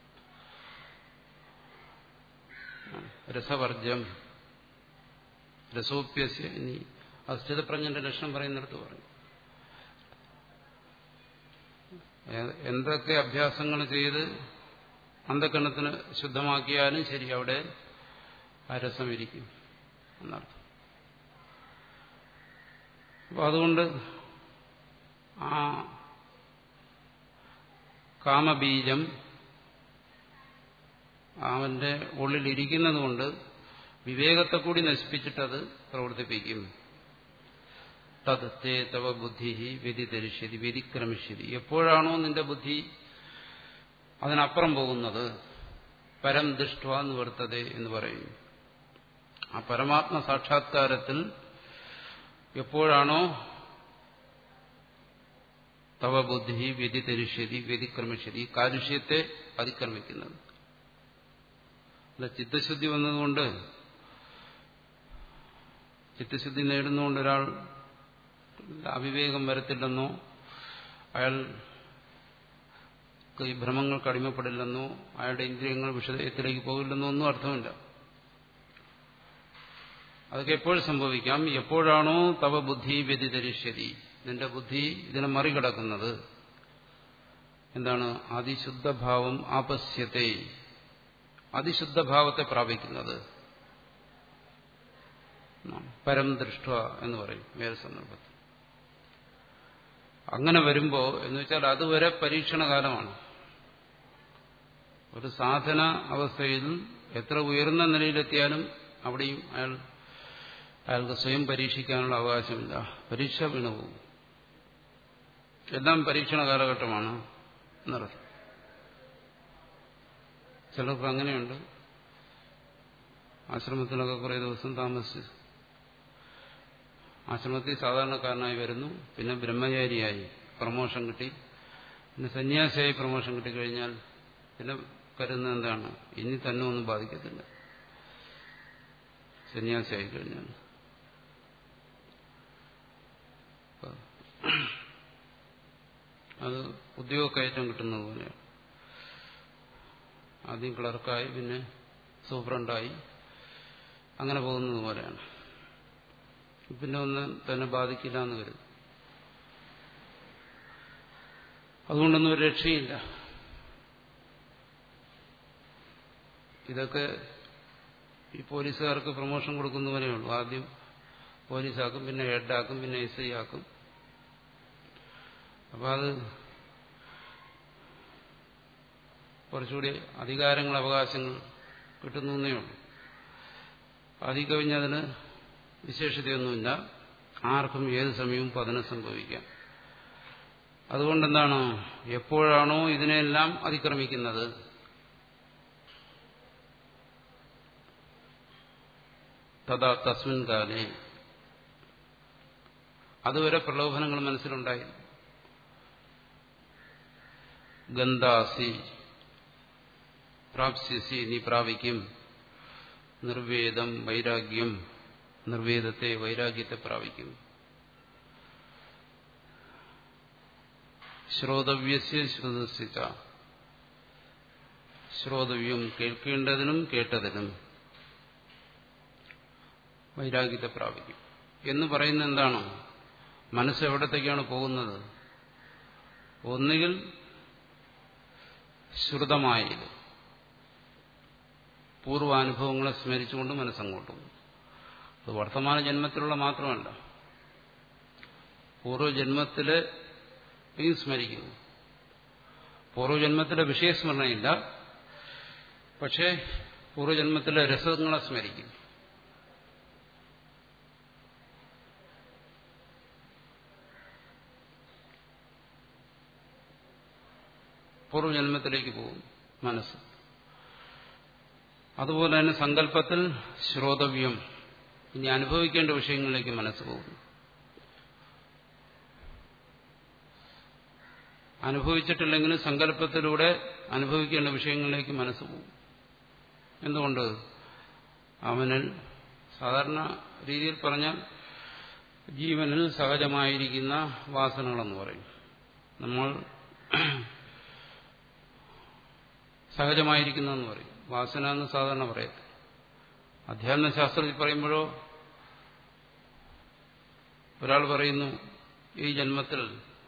A: രസവർജം രസോപ്യസ്യ ഇനി അസ്ഥിതപ്രജ്ഞന്റെ ലക്ഷണം പറയുന്നിടത്ത് പറയും എന്തൊക്കെ അഭ്യാസങ്ങൾ ചെയ്ത് അന്ധക്കണ്ണത്തിന് ശുദ്ധമാക്കിയാലും ശരി അവിടെ ആ രസം ഇരിക്കും എന്നർത്ഥം അപ്പൊ അതുകൊണ്ട് ആ കാമബീജം അവന്റെ ഉള്ളിലിരിക്കുന്നത് കൊണ്ട് വിവേകത്തെ കൂടി നശിപ്പിച്ചിട്ടത് പ്രവർത്തിപ്പിക്കും തത് തേ തവ ബുദ്ധി വ്യതിധരിഷ്യതി വ്യതിക്രമിഷ്യതി എപ്പോഴാണോ നിന്റെ ബുദ്ധി അതിനപ്പുറം പോകുന്നത് പരം ദൃഷ്ട എന്ന് വർത്തത് എന്ന് പറയും ആ പരമാത്മ സാക്ഷാത്കാരത്തിൽ എപ്പോഴാണോ തവ ബുദ്ധി വ്യതിധരിഷ്യതി വ്യതിക്രമിഷ്യതി കാലുഷ്യത്തെ അതിക്രമിക്കുന്നത് അല്ല ചിത്തശുദ്ധി വന്നതുകൊണ്ട് ചിത്തശുദ്ധി നേടുന്നതുകൊണ്ട് ഒരാൾ അവിവേകം വരത്തില്ലെന്നോ അയാൾ ഈ ഭ്രമങ്ങൾക്ക് അടിമപ്പെടില്ലെന്നോ അയാളുടെ ഇന്ദ്രിയങ്ങൾ വിഷയത്തിലേക്ക് പോകില്ലെന്നോ ഒന്നും അർത്ഥമില്ല അതൊക്കെ എപ്പോഴും സംഭവിക്കാം എപ്പോഴാണോ തവ ബുദ്ധി വ്യതിധരിഷ്യതി നിന്റെ ബുദ്ധി ഇതിനെ മറികടക്കുന്നത് എന്താണ് അതിശുദ്ധഭാവം ആപസ്യത്തെ അതിശുദ്ധഭാവത്തെ പ്രാപിക്കുന്നത് പരം ദൃഷ്ട എന്ന് പറയും വേറെ സന്ദർഭത്തിൽ അങ്ങനെ വരുമ്പോ എന്ന് വെച്ചാൽ അതുവരെ പരീക്ഷണകാലമാണ് ഒരു സാധന അവസ്ഥയിൽ എത്ര ഉയർന്ന നിലയിലെത്തിയാലും അവിടെയും അയാൾ അയാൾക്ക് സ്വയം പരീക്ഷിക്കാനുള്ള അവകാശമില്ല പരീക്ഷ വീണുപോകും എല്ലാം പരീക്ഷണ കാലഘട്ടമാണ് എന്നർത്ഥം ചിലർക്ക് അങ്ങനെയുണ്ട് ആശ്രമത്തിലൊക്കെ കുറേ ദിവസം താമസിച്ച് ആശ്രമത്തിൽ സാധാരണക്കാരനായി വരുന്നു പിന്നെ ബ്രഹ്മചാരിയായി പ്രമോഷൻ കിട്ടി പിന്നെ സന്യാസിയായി പ്രമോഷൻ കിട്ടിക്കഴിഞ്ഞാൽ പിന്നെ കരുതുന്നത് എന്താണ് ഇനി തന്നെ ഒന്നും ബാധിക്കത്തില്ല സന്യാസിയായി കഴിഞ്ഞാൽ അത് ഉദ്യോഗക്കയറ്റം കിട്ടുന്നത് പോലെയാണ് ആദ്യം ക്ലർക്കായി പിന്നെ സൂപ്രണ്ടായി അങ്ങനെ പോകുന്നത് പോലെയാണ് പിന്നെ ഒന്നും തന്നെ ബാധിക്കില്ല എന്ന് കരുതും അതുകൊണ്ടൊന്നും ഒരു രക്ഷയില്ല ഇതൊക്കെ ഈ പോലീസുകാർക്ക് പ്രൊമോഷൻ കൊടുക്കുന്നവരേ ഉള്ളൂ ആദ്യം പോലീസാക്കും പിന്നെ ഹെഡാക്കും പിന്നെ എസ് ഐ ആക്കും അപ്പം അത് കുറച്ചുകൂടി അധികാരങ്ങൾ അവകാശങ്ങൾ കിട്ടുന്നു എന്നേ ഉള്ളൂ അതിൽ കവിഞ്ഞതിന് വിശേഷതയൊന്നുമില്ല ആർക്കും ഏത് സമയവും പതനം സംഭവിക്കാം അതുകൊണ്ടെന്താണ് എപ്പോഴാണോ ഇതിനെല്ലാം അതിക്രമിക്കുന്നത് തഥാ തസ്മിൻ കാലേ അതുവരെ പ്രലോഭനങ്ങൾ മനസ്സിലുണ്ടായി ഗന്ധാസി പ്രാപ്സ്യസി നീ പ്രാപിക്കും നിർവേദം വൈരാഗ്യം നിർവേദത്തെ വൈരാഗ്യത്തെ പ്രാപിക്കും ശ്രോതവ്യസ്യ ശ്രുതസിച്ച ശ്രോതവ്യം കേൾക്കേണ്ടതിനും കേട്ടതിനും വൈരാഗ്യത്തെ പ്രാപിക്കും എന്ന് പറയുന്നത് എന്താണ് മനസ്സ് എവിടത്തേക്കാണ് പോകുന്നത് ഒന്നുകിൽ ശ്രുതമായത് പൂർവാനുഭവങ്ങളെ സ്മരിച്ചുകൊണ്ട് മനസ്സങ്ങോട്ടും അത് വർത്തമാന ജന്മത്തിലുള്ള മാത്രമല്ല പൂർവ്വജന്മത്തിലെ സ്മരിക്കുന്നു പൂർവ്വജന്മത്തിലെ വിഷയസ്മരണയില്ല പക്ഷേ പൂർവ്വജന്മത്തിലെ രസങ്ങളെ സ്മരിക്കുന്നു പൂർവ്വജന്മത്തിലേക്ക് പോകും മനസ്സ് അതുപോലെ തന്നെ സങ്കല്പത്തിൽ ശ്രോതവ്യം ഇനി അനുഭവിക്കേണ്ട വിഷയങ്ങളിലേക്ക് മനസ്സ് പോകുന്നു അനുഭവിച്ചിട്ടില്ലെങ്കിലും സങ്കല്പത്തിലൂടെ അനുഭവിക്കേണ്ട വിഷയങ്ങളിലേക്ക് മനസ്സ് പോകും എന്തുകൊണ്ട് അവനിൽ സാധാരണ രീതിയിൽ പറഞ്ഞാൽ ജീവനിൽ സഹജമായിരിക്കുന്ന വാസനകളെന്ന് പറയും നമ്മൾ സഹജമായിരിക്കുന്നതെന്ന് പറയും വാസന എന്ന് സാധാരണ പറയട്ടെ അധ്യാത്മശാസ്ത്രത്തിൽ പറയുമ്പോഴോ ഒരാൾ പറയുന്നു ഈ ജന്മത്തിൽ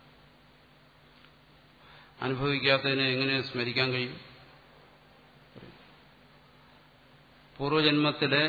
A: അനുഭവിക്കാത്തതിനെ എങ്ങനെ സ്മരിക്കാൻ കഴിയും പൂർവജന്മത്തിലെ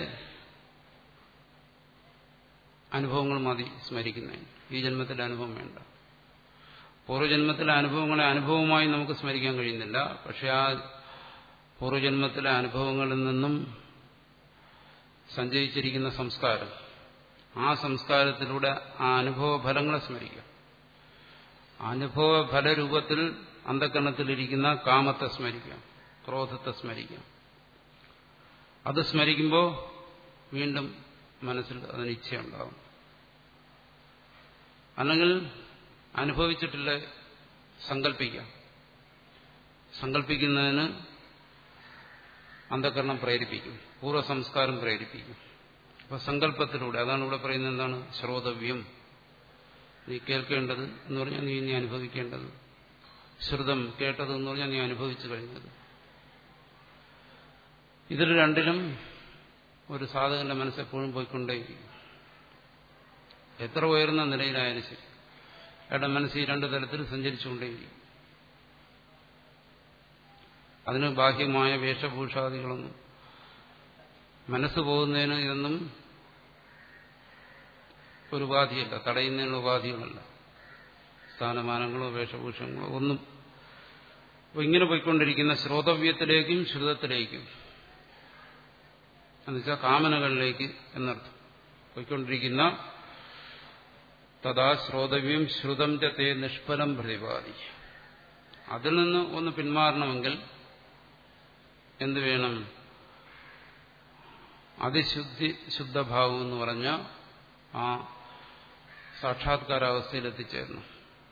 A: അനുഭവങ്ങൾ മതി സ്മരിക്കുന്നതിന് ഈ ജന്മത്തിലെ അനുഭവം വേണ്ട പൂർവ്വജന്മത്തിലെ അനുഭവങ്ങളെ അനുഭവമായി നമുക്ക് സ്മരിക്കാൻ കഴിയുന്നില്ല പക്ഷെ ആ പൂർവ്വജന്മത്തിലെ അനുഭവങ്ങളിൽ നിന്നും സഞ്ചയിച്ചിരിക്കുന്ന സംസ്കാരം ആ സംസ്കാരത്തിലൂടെ ആ അനുഭവ ഫലങ്ങളെ സ്മരിക്കാം അനുഭവ ഫലരൂപത്തിൽ അന്ധകരണത്തിലിരിക്കുന്ന കാമത്തെ സ്മരിക്കാം ക്രോധത്തെ സ്മരിക്കാം അത് സ്മരിക്കുമ്പോൾ വീണ്ടും മനസ്സിൽ അതിന് ഇച്ഛയുണ്ടാകും അല്ലെങ്കിൽ അനുഭവിച്ചിട്ടില്ല സങ്കല്പിക്കാം സങ്കല്പിക്കുന്നതിന് അന്ധകരണം പ്രേരിപ്പിക്കും പൂർവ്വസംസ്കാരം പ്രേരിപ്പിക്കും അപ്പൊ സങ്കല്പത്തിലൂടെ അതാണ് ഇവിടെ പറയുന്നത് എന്താണ് ശ്രോതവ്യം നീ കേൾക്കേണ്ടത് എന്ന് പറഞ്ഞാൽ നീ നീ അനുഭവിക്കേണ്ടത് ശ്രുതം കേട്ടത് എന്ന് പറഞ്ഞാൽ നീ അനുഭവിച്ചു കഴിഞ്ഞത് ഇതിൽ രണ്ടിലും ഒരു സാധകന്റെ മനസ്സെപ്പോഴും പോയിക്കൊണ്ടേയിരിക്കും എത്ര ഉയർന്ന നിലയിലായാലും ശരി അയാളുടെ മനസ്സ് ഈ രണ്ടു തലത്തിൽ സഞ്ചരിച്ചുകൊണ്ടേയിരിക്കും അതിന് ബാഹ്യമായ വേഷഭൂഷാദികളൊന്നും മനസ്സ് പോകുന്നതിന് ഇതൊന്നും ഒരു ഉപാധിയല്ല തടയുന്നതിനുള്ള ഉപാധികളല്ല സ്ഥാനമാനങ്ങളോ വേഷഭൂഷങ്ങളോ ഒന്നും അപ്പോൾ ഇങ്ങനെ പോയിക്കൊണ്ടിരിക്കുന്ന ശ്രോതവ്യത്തിലേക്കും ശ്രുതത്തിലേക്കും എന്നുവെച്ചാൽ കാമനകളിലേക്ക് എന്നർത്ഥം പോയിക്കൊണ്ടിരിക്കുന്ന തഥാ ശ്രോതവ്യം ശ്രുതം ചത്തെ നിഷ്ഫലം പ്രതിപാദി അതിൽ നിന്ന് ഒന്ന് പിന്മാറണമെങ്കിൽ എന്തു വേണം അതിശുദ്ധി ശുദ്ധഭാവം എന്ന് പറഞ്ഞ ആ സാക്ഷാത്കാരാവസ്ഥയിൽ എത്തിച്ചേരണം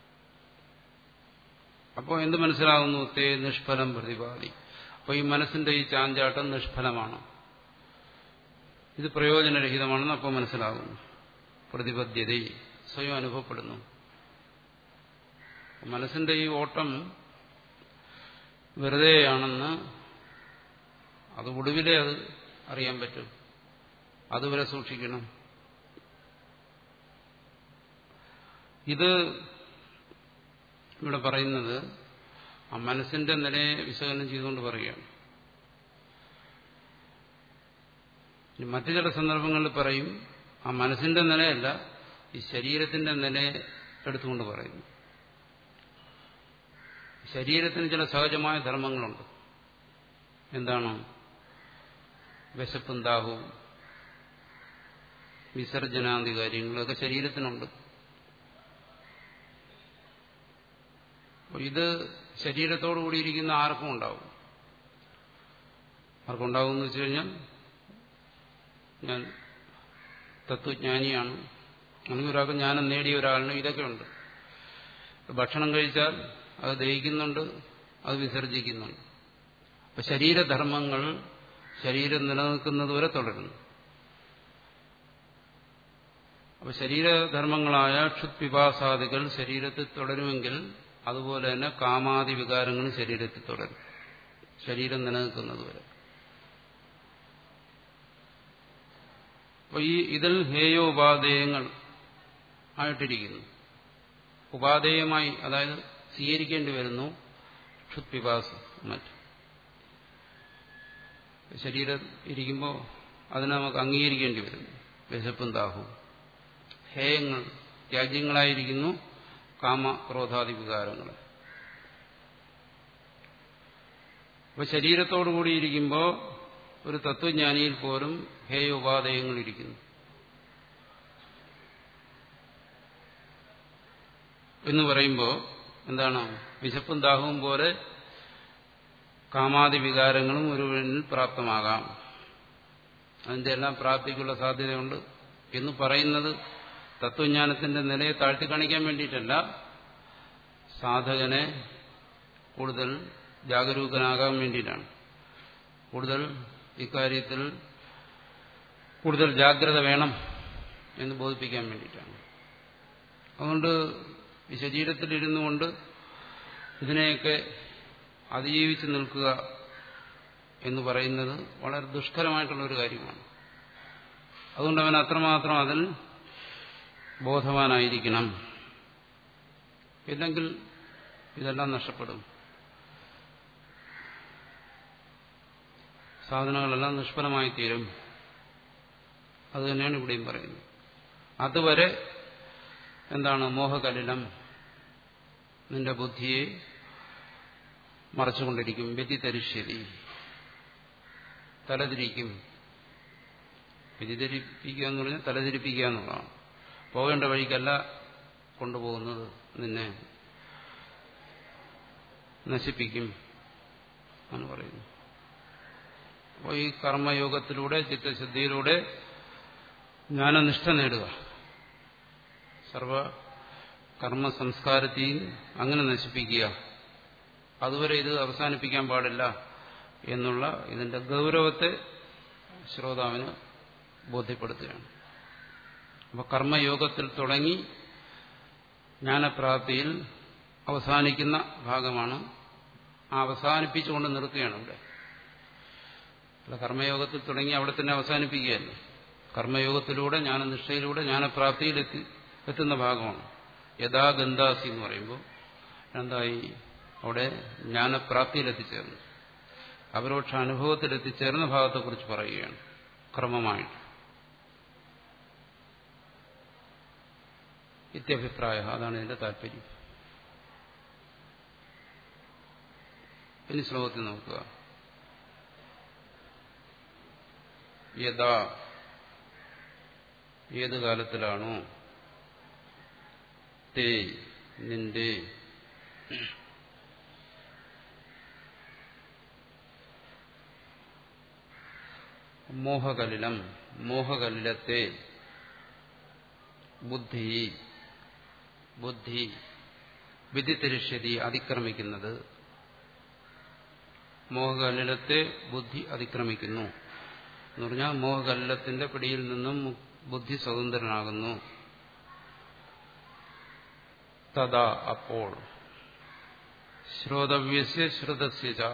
A: അപ്പോൾ എന്ത് മനസ്സിലാകുന്നു തേ നിഷ്ഫലം പ്രതിപാദി അപ്പോൾ ഈ മനസ്സിന്റെ ഈ ചാഞ്ചാട്ടം നിഷ്ഫലമാണ് ഇത് പ്രയോജനരഹിതമാണെന്ന് അപ്പോൾ മനസ്സിലാകുന്നു പ്രതിപദ്ധ്യത സ്വയം അനുഭവപ്പെടുന്നു മനസ്സിന്റെ ഈ ഓട്ടം വെറുതെയാണെന്ന് അത് ഒടുവിലേ അത് അറിയാൻ പറ്റും അതുവരെ സൂക്ഷിക്കണം ഇത് ഇവിടെ പറയുന്നത് ആ മനസ്സിന്റെ നിലയെ വിശകലനം ചെയ്തുകൊണ്ട് പറയുകയാണ് ഇനി മറ്റു ചില സന്ദർഭങ്ങളിൽ പറയും ആ മനസ്സിന്റെ നിലയല്ല ഈ ശരീരത്തിന്റെ നിലയെ എടുത്തുകൊണ്ട് പറയുന്നു ശരീരത്തിന് ചില സഹജമായ ധർമ്മങ്ങളുണ്ട് എന്താണ് വിശപ്പും ദാഹവും വിസർജനാദി കാര്യങ്ങളൊക്കെ ശരീരത്തിനുണ്ട് ഇത് ശരീരത്തോടു കൂടിയിരിക്കുന്ന ആർക്കും ഉണ്ടാവും ആർക്കും ഉണ്ടാവും എന്ന് വെച്ച് കഴിഞ്ഞാൽ ഞാൻ തത്വജ്ഞാനിയാണ് അങ്ങനെ ഒരാൾക്ക് ജ്ഞാനം നേടിയ ഒരാളിന് ഇതൊക്കെ ഉണ്ട് ഭക്ഷണം കഴിച്ചാൽ അത് ദഹിക്കുന്നുണ്ട് അത് വിസർജിക്കുന്നുണ്ട് അപ്പൊ ശരീരധർമ്മങ്ങൾ ശരീരം നിലനിൽക്കുന്നതുവരെ തുടരുന്നു അപ്പൊ ശരീരധർമ്മങ്ങളായ ക്ഷുത്പിപാസാദികൾ ശരീരത്തിൽ തുടരുമെങ്കിൽ അതുപോലെ തന്നെ കാമാദി വികാരങ്ങളും ശരീരത്തിൽ തുടരും ശരീരം നിലനിൽക്കുന്നതുവരെ അപ്പൊ ഈ ഇതിൽ ഹേയോപാധേയങ്ങൾ ആയിട്ടിരിക്കുന്നു ഉപാധേയമായി അതായത് സ്വീകരിക്കേണ്ടി വരുന്നു ക്ഷുത്പിപാസം മറ്റും ശരീരം ഇരിക്കുമ്പോൾ അതിനെ നമുക്ക് അംഗീകരിക്കേണ്ടി വരുന്നു വിശപ്പും ദാഹവും ഹേയങ്ങൾ ത്യാജ്യങ്ങളായിരിക്കുന്നു കാമ ക്രോധാദി വികാരങ്ങൾ അപ്പൊ ശരീരത്തോടുകൂടി ഇരിക്കുമ്പോൾ ഒരു തത്വജ്ഞാനിയിൽ പോലും ഹേയ ഉപാധേയങ്ങൾ ഇരിക്കുന്നു എന്ന് പറയുമ്പോൾ എന്താണ് വിശപ്പും ദാഹവും പോലെ കാമാദി വികാരങ്ങളും ഒരുവനിൽ പ്രാപ്തമാകാം അതിന്റെ എല്ലാം പ്രാപ്തിക്കുള്ള സാധ്യതയുണ്ട് എന്ന് പറയുന്നത് തത്വജ്ഞാനത്തിന്റെ നിലയെ താഴ്ത്തി കാണിക്കാൻ വേണ്ടിയിട്ടല്ല സാധകനെ കൂടുതൽ ജാഗരൂകനാകാൻ വേണ്ടിയിട്ടാണ് കൂടുതൽ ഇക്കാര്യത്തിൽ കൂടുതൽ ജാഗ്രത വേണം എന്ന് ബോധിപ്പിക്കാൻ വേണ്ടിയിട്ടാണ് അതുകൊണ്ട് ഈ ശരീരത്തിലിരുന്നു കൊണ്ട് ഇതിനെയൊക്കെ അതിജീവിച്ച് നിൽക്കുക എന്ന് പറയുന്നത് വളരെ ദുഷ്കരമായിട്ടുള്ള ഒരു കാര്യമാണ് അതുകൊണ്ട് അവൻ അത്രമാത്രം അതിൽ ബോധവാനായിരിക്കണം ഇല്ലെങ്കിൽ ഇതെല്ലാം നഷ്ടപ്പെടും സാധനങ്ങളെല്ലാം നിഷ്ഫലമായി തീരും അത് തന്നെയാണ് ഇവിടെയും പറയുന്നത് അതുവരെ എന്താണ് മോഹകലിലം നിന്റെ ബുദ്ധിയെ മറച്ചുകൊണ്ടിരിക്കും വ്യതിതരിശ്യതി തലതിരിക്കും വ്യതിധരിപ്പിക്കുക എന്ന് പറഞ്ഞാൽ തലതിരിപ്പിക്കുക എന്നുള്ളതാണ് പോകേണ്ട വഴിക്കല്ല കൊണ്ടുപോകുന്നത് നിന്നെ നശിപ്പിക്കും എന്ന് പറയുന്നു അപ്പോൾ ഈ കർമ്മയോഗത്തിലൂടെ ചിത്തശുദ്ധിയിലൂടെ ജ്ഞാനനിഷ്ഠ നേടുക സർവ കർമ്മ സംസ്കാരത്തെയും അങ്ങനെ നശിപ്പിക്കുക അതുവരെ ഇത് അവസാനിപ്പിക്കാൻ പാടില്ല എന്നുള്ള ഇതിന്റെ ഗൗരവത്തെ ശ്രോതാവിന് ബോധ്യപ്പെടുത്തുകയാണ് അപ്പോൾ കർമ്മയോഗത്തിൽ തുടങ്ങി ജ്ഞാനപ്രാപ്തിയിൽ അവസാനിക്കുന്ന ഭാഗമാണ് ആ അവസാനിപ്പിച്ചുകൊണ്ട് നിർത്തുകയാണ് ഇവിടെ അല്ല കർമ്മയോഗത്തിൽ തുടങ്ങി അവിടെ തന്നെ അവസാനിപ്പിക്കുകയല്ല കർമ്മയോഗത്തിലൂടെ ജ്ഞാനനിഷ്ഠയിലൂടെ ജ്ഞാനപ്രാപ്തിയിൽ എത്തി എത്തുന്ന ഭാഗമാണ് യഥാ ഗന്ധാസി എന്ന് പറയുമ്പോൾ എന്തായി അവിടെ ജ്ഞാനപ്രാപ്തിയിൽ എത്തിച്ചേർന്നു അപരോക്ഷ അനുഭവത്തിൽ എത്തിച്ചേർന്ന ഭാഗത്തെക്കുറിച്ച് പറയുകയാണ് ക്രമമായിട്ട് ഇത്യഭിപ്രായ അതാണ് ഇതിന്റെ താല്പര്യം ഇനി ശ്ലോകത്തിൽ നോക്കുക യഥാ ഏത് കാലത്തിലാണോ തേ നിന്റെ മോഹകലിലം മോഹകലിലത്തെ ബുദ്ധി ബുദ്ധി വിധിത്തിരിഷ്യതി അതിക്രമിക്കുന്നത് മോഹകലിലത്തെ ബുദ്ധി അതിക്രമിക്കുന്നു എന്ന് പറഞ്ഞാൽ മോഹകലിലത്തിന്റെ പിടിയിൽ നിന്നും ബുദ്ധി സ്വതന്ത്രനാകുന്നു തഥാ അപ്പോൾ ശ്രോതവ്യസ്യ ശ്രുതസ്യ ച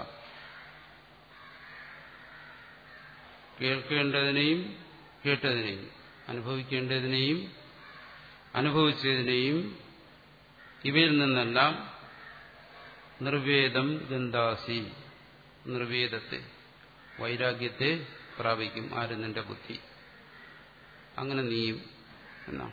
A: കേൾക്കേണ്ടതിനെയും കേട്ടതിനെയും അനുഭവിക്കേണ്ടതിനെയും അനുഭവിച്ചതിനെയും ഇവയിൽ നിന്നെല്ലാം നിർവേദം ഗന്ധാസി നിർവേദത്തെ വൈരാഗ്യത്തെ പ്രാപിക്കും ആര് നിന്റെ ബുദ്ധി അങ്ങനെ നീയും എന്നാണ്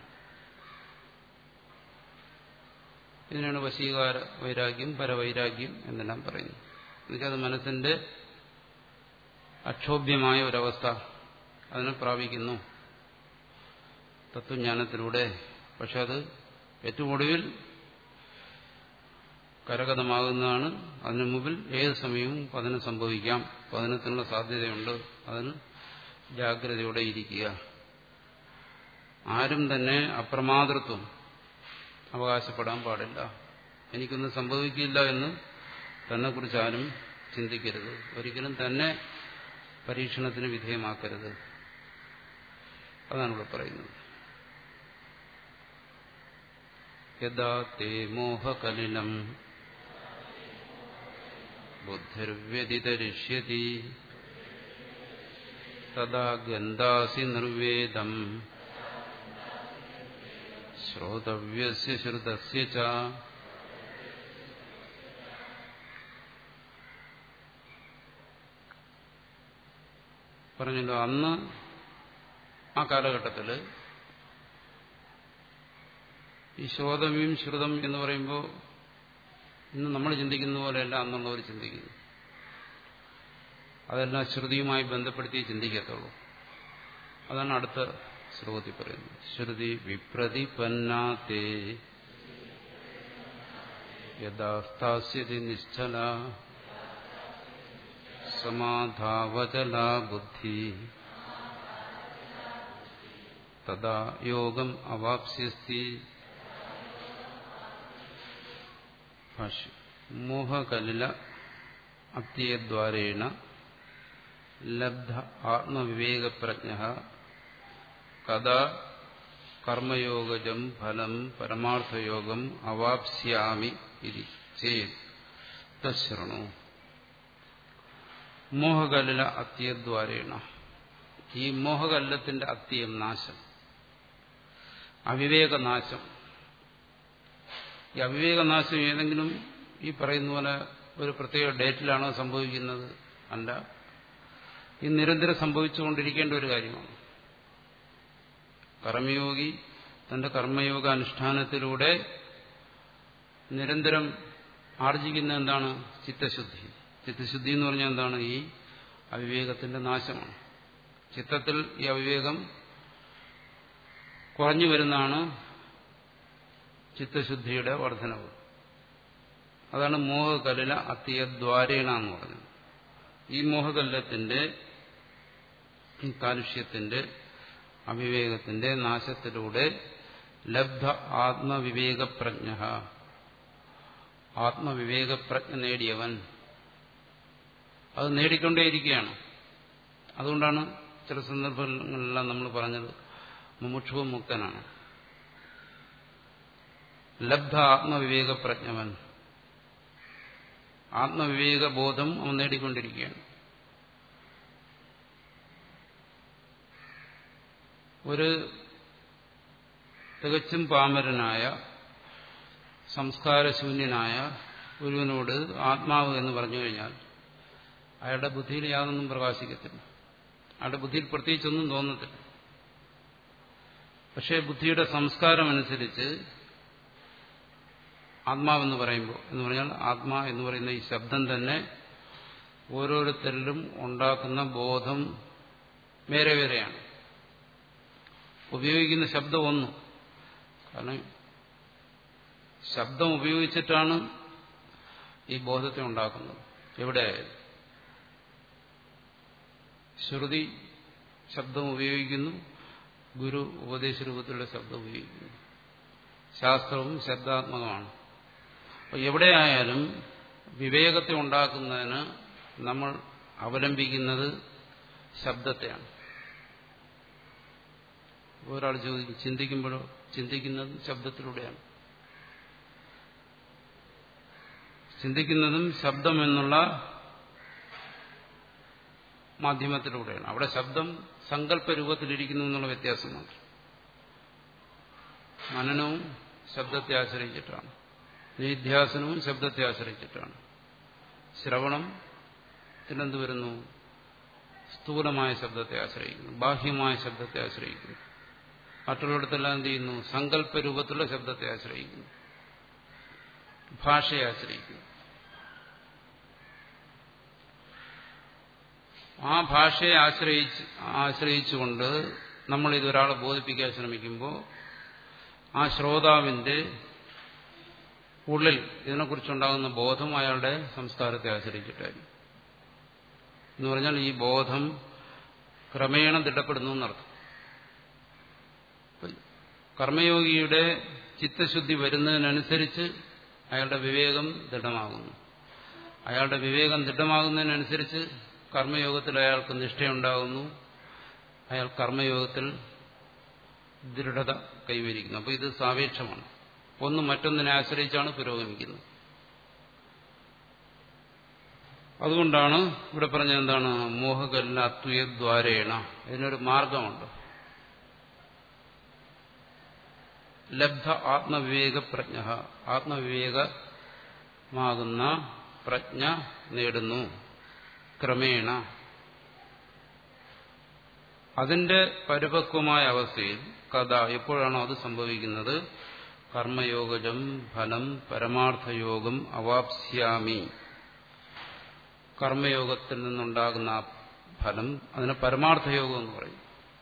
A: ഇതിനാണ് വശീകാര വൈരാഗ്യം പരവൈരാഗ്യം എന്നെല്ലാം പറയുന്നത് എന്നുവെച്ചാൽ അത് മനസ്സിന്റെ അക്ഷോഭ്യമായ ഒരവസ്ഥ അതിനെ പ്രാപിക്കുന്നു തത്വജ്ഞാനത്തിലൂടെ പക്ഷെ അത് ഏറ്റവും ഒടുവിൽ കരഗതമാകുന്നതാണ് അതിനു മുമ്പിൽ ഏത് സമയവും പതനം സംഭവിക്കാം പതനത്തിനുള്ള സാധ്യതയുണ്ട് അതിന് ജാഗ്രതയോടെ ഇരിക്കുക ആരും തന്നെ അപ്രമാതൃത്വം അവകാശപ്പെടാൻ പാടില്ല എനിക്കൊന്നും സംഭവിക്കില്ല എന്ന് തന്നെക്കുറിച്ച് ആരും ചിന്തിക്കരുത് ഒരിക്കലും തന്നെ പരീക്ഷണത്തിന് വിധേയമാക്കരുത് അതാണ് ഇവിടെ പറയുന്നത് യഥാ തേ മോഹകലിലം ബുദ്ധിർവ്യതിതരിഷ്യതി തഥാ ഗന്ധാസി നിർവേദം ശ്രോതവ്യസ്യ ശ്രുതസ്യ ച പറഞ്ഞല്ലോ അന്ന് ആ കാലഘട്ടത്തിൽ ഈ ശ്രോതവ്യം ശ്രുതം എന്ന് പറയുമ്പോൾ ഇന്ന് നമ്മൾ ചിന്തിക്കുന്ന പോലെയല്ല അന്നുള്ളവർ ചിന്തിക്കുന്നു അതെല്ലാം ശ്രുതിയുമായി ബന്ധപ്പെടുത്തി ചിന്തിക്കത്തുള്ളൂ അതാണ് അടുത്ത ശ്ലോകത്തിൽ പറയുന്നത് ശ്രുതി വിപ്രതിപന്നാത്തേ യഥാസ്ഥാസ്യതി നിശ്ചല സമാധാവചല ബുദ്ധി തഥാ യോഗം അവാപ്സ്യസ്തി ഭാഷ്യം മോഹകലില അത്യദ്വാരേണ ലബ്ധ ആത്മവിവേകപ്രജ്ഞ കഥാ കർമ്മയോഗജം ഫലം പരമാർത്ഥയോഗം അവാപ്സ്യാമി ഇതി ചേത് തശ്രണു മോഹകലില അത്യദ്വാരേണ ഈ മോഹകല്ലത്തിന്റെ അത്യം നാശം അവിവേകനാശം ഈ അവിവേകനാശം ഏതെങ്കിലും ഈ പറയുന്ന പോലെ ഒരു പ്രത്യേക ഡേറ്റിലാണോ സംഭവിക്കുന്നത് അല്ല ഈ നിരന്തരം സംഭവിച്ചുകൊണ്ടിരിക്കേണ്ട ഒരു കാര്യമാണ് കർമ്മയോഗി തന്റെ കർമ്മയോഗ അനുഷ്ഠാനത്തിലൂടെ നിരന്തരം ആർജിക്കുന്ന എന്താണ് ചിത്തശുദ്ധി ചിത്തശുദ്ധി എന്ന് പറഞ്ഞാൽ എന്താണ് ഈ അവിവേകത്തിന്റെ നാശമാണ് ചിത്തത്തിൽ ഈ അവിവേകം കുറഞ്ഞു വരുന്നതാണ് ചിത്തശുദ്ധിയുടെ വർധനവ് അതാണ് മോഹകലില അത്യദ്വാരേണ എന്ന് പറഞ്ഞത് ഈ മോഹകല്ലത്തിന്റെ ഈ കാലുഷ്യത്തിന്റെ അവിവേകത്തിന്റെ നാശത്തിലൂടെ ലബ്ധ ആത്മവിവേകപ്രജ്ഞ ആത്മവിവേകപ്രജ്ഞ നേടിയവൻ അത് നേടിക്കൊണ്ടേയിരിക്കുകയാണ് അതുകൊണ്ടാണ് ചില സന്ദർഭങ്ങളിലെല്ലാം നമ്മൾ പറഞ്ഞത് മുമുക്ഷുവ മുക്തനാണ് ലബ്ധ ആത്മവിവേകപ്രജ്ഞവൻ ആത്മവിവേകബോധം അവൻ നേടിക്കൊണ്ടിരിക്കുകയാണ് ഒരു തികച്ചും പാമരനായ സംസ്കാരശൂന്യനായ ഒരുവനോട് ആത്മാവ് എന്ന് പറഞ്ഞു കഴിഞ്ഞാൽ അയാളുടെ ബുദ്ധിയിൽ യാതൊന്നും പ്രകാശിക്കത്തില്ല അയാളുടെ ബുദ്ധിയിൽ പ്രത്യേകിച്ചൊന്നും തോന്നത്തില്ല പക്ഷേ ബുദ്ധിയുടെ സംസ്കാരമനുസരിച്ച് ആത്മാവെന്ന് പറയുമ്പോൾ എന്ന് പറഞ്ഞാൽ ആത്മാ എന്ന് പറയുന്ന ഈ ശബ്ദം തന്നെ ഓരോരുത്തരിലും ഉണ്ടാക്കുന്ന ബോധം വേറെ വേറെയാണ് ഉപയോഗിക്കുന്ന ശബ്ദം ഒന്ന് കാരണം ശബ്ദം ഉപയോഗിച്ചിട്ടാണ് ഈ ബോധത്തെ ഉണ്ടാക്കുന്നത് എവിടെയായാലും ശ്രുതി ശബ്ദം ഉപയോഗിക്കുന്നു ഗുരു ഉപദേശ രൂപത്തിലുള്ള ശബ്ദം ഉപയോഗിക്കുന്നു ശാസ്ത്രവും ശബ്ദാത്മകമാണ് അപ്പോൾ എവിടെയായാലും വിവേകത്തെ ഉണ്ടാക്കുന്നതിന് നമ്മൾ അവലംബിക്കുന്നത് ശബ്ദത്തെയാണ് ഒരാൾ ചോദിക്കും ചിന്തിക്കുമ്പോഴോ ചിന്തിക്കുന്നത് ശബ്ദത്തിലൂടെയാണ് ചിന്തിക്കുന്നതും ശബ്ദം എന്നുള്ള മാധ്യമത്തിലൂടെയാണ് അവിടെ ശബ്ദം സങ്കല്പ രൂപത്തിലിരിക്കുന്നു എന്നുള്ള വ്യത്യാസം മാത്രം മനനവും ശബ്ദത്തെ ആശ്രയിച്ചിട്ടാണ് നിധ്യാസനവും ശബ്ദത്തെ ആശ്രയിച്ചിട്ടാണ് ശ്രവണം തിനെന്ത് വരുന്നു സ്ഥൂലമായ ശബ്ദത്തെ ആശ്രയിക്കുന്നു ബാഹ്യമായ ശബ്ദത്തെ ആശ്രയിക്കുന്നു മറ്റുള്ളിടത്തെല്ലാം എന്ത് ചെയ്യുന്നു സങ്കല്പ രൂപത്തിലുള്ള ശബ്ദത്തെ ആശ്രയിക്കുന്നു ഭാഷയെ ആശ്രയിക്കുന്നു ആ ഭാഷയെ ആശ്രയിച്ച് ആശ്രയിച്ചുകൊണ്ട് നമ്മൾ ഇതൊരാളെ ബോധിപ്പിക്കാൻ ശ്രമിക്കുമ്പോൾ ആ ശ്രോതാവിന്റെ ഉള്ളിൽ ഇതിനെക്കുറിച്ചുണ്ടാകുന്ന ബോധം അയാളുടെ സംസ്കാരത്തെ ആശ്രയിച്ചിട്ടായിരിക്കും എന്ന് പറഞ്ഞാൽ ഈ ബോധം ക്രമേണ ദൃഢപ്പെടുന്നു എന്നർത്ഥം കർമ്മയോഗിയുടെ ചിത്തശുദ്ധി വരുന്നതിനനുസരിച്ച് അയാളുടെ വിവേകം ദൃഢമാകുന്നു അയാളുടെ വിവേകം ദൃഢമാകുന്നതിനനുസരിച്ച് കർമ്മയോഗത്തിൽ അയാൾക്ക് നിഷ്ഠയുണ്ടാകുന്നു അയാൾ കർമ്മയോഗത്തിൽ ദൃഢത കൈവരിക്കുന്നു അപ്പോൾ ഇത് സാപേക്ഷമാണ് ഒന്ന് മറ്റൊന്നിനെ ആശ്രയിച്ചാണ് പുരോഗമിക്കുന്നത് അതുകൊണ്ടാണ് ഇവിടെ പറഞ്ഞത് എന്താണ് മോഹകല്ല അത്വയദ്വാരേണ ഇതിനൊരു മാർഗമുണ്ട് ലബ്ധ ആത്മവിവേക പ്രജ്ഞ ആത്മവിവേകമാകുന്ന പ്രജ്ഞ നേടുന്നു ക്രമേണ അതിന്റെ പരിപക്വമായ അവസ്ഥയിൽ കഥ എപ്പോഴാണോ അത് സംഭവിക്കുന്നത് കർമ്മയോഗജം ഫലം പരമാർത്ഥയോഗം അവാപ്സ്യാമി കർമ്മയോഗത്തിൽ നിന്നുണ്ടാകുന്ന ഫലം അതിനെ പരമാർത്ഥയോഗം എന്ന് പറയും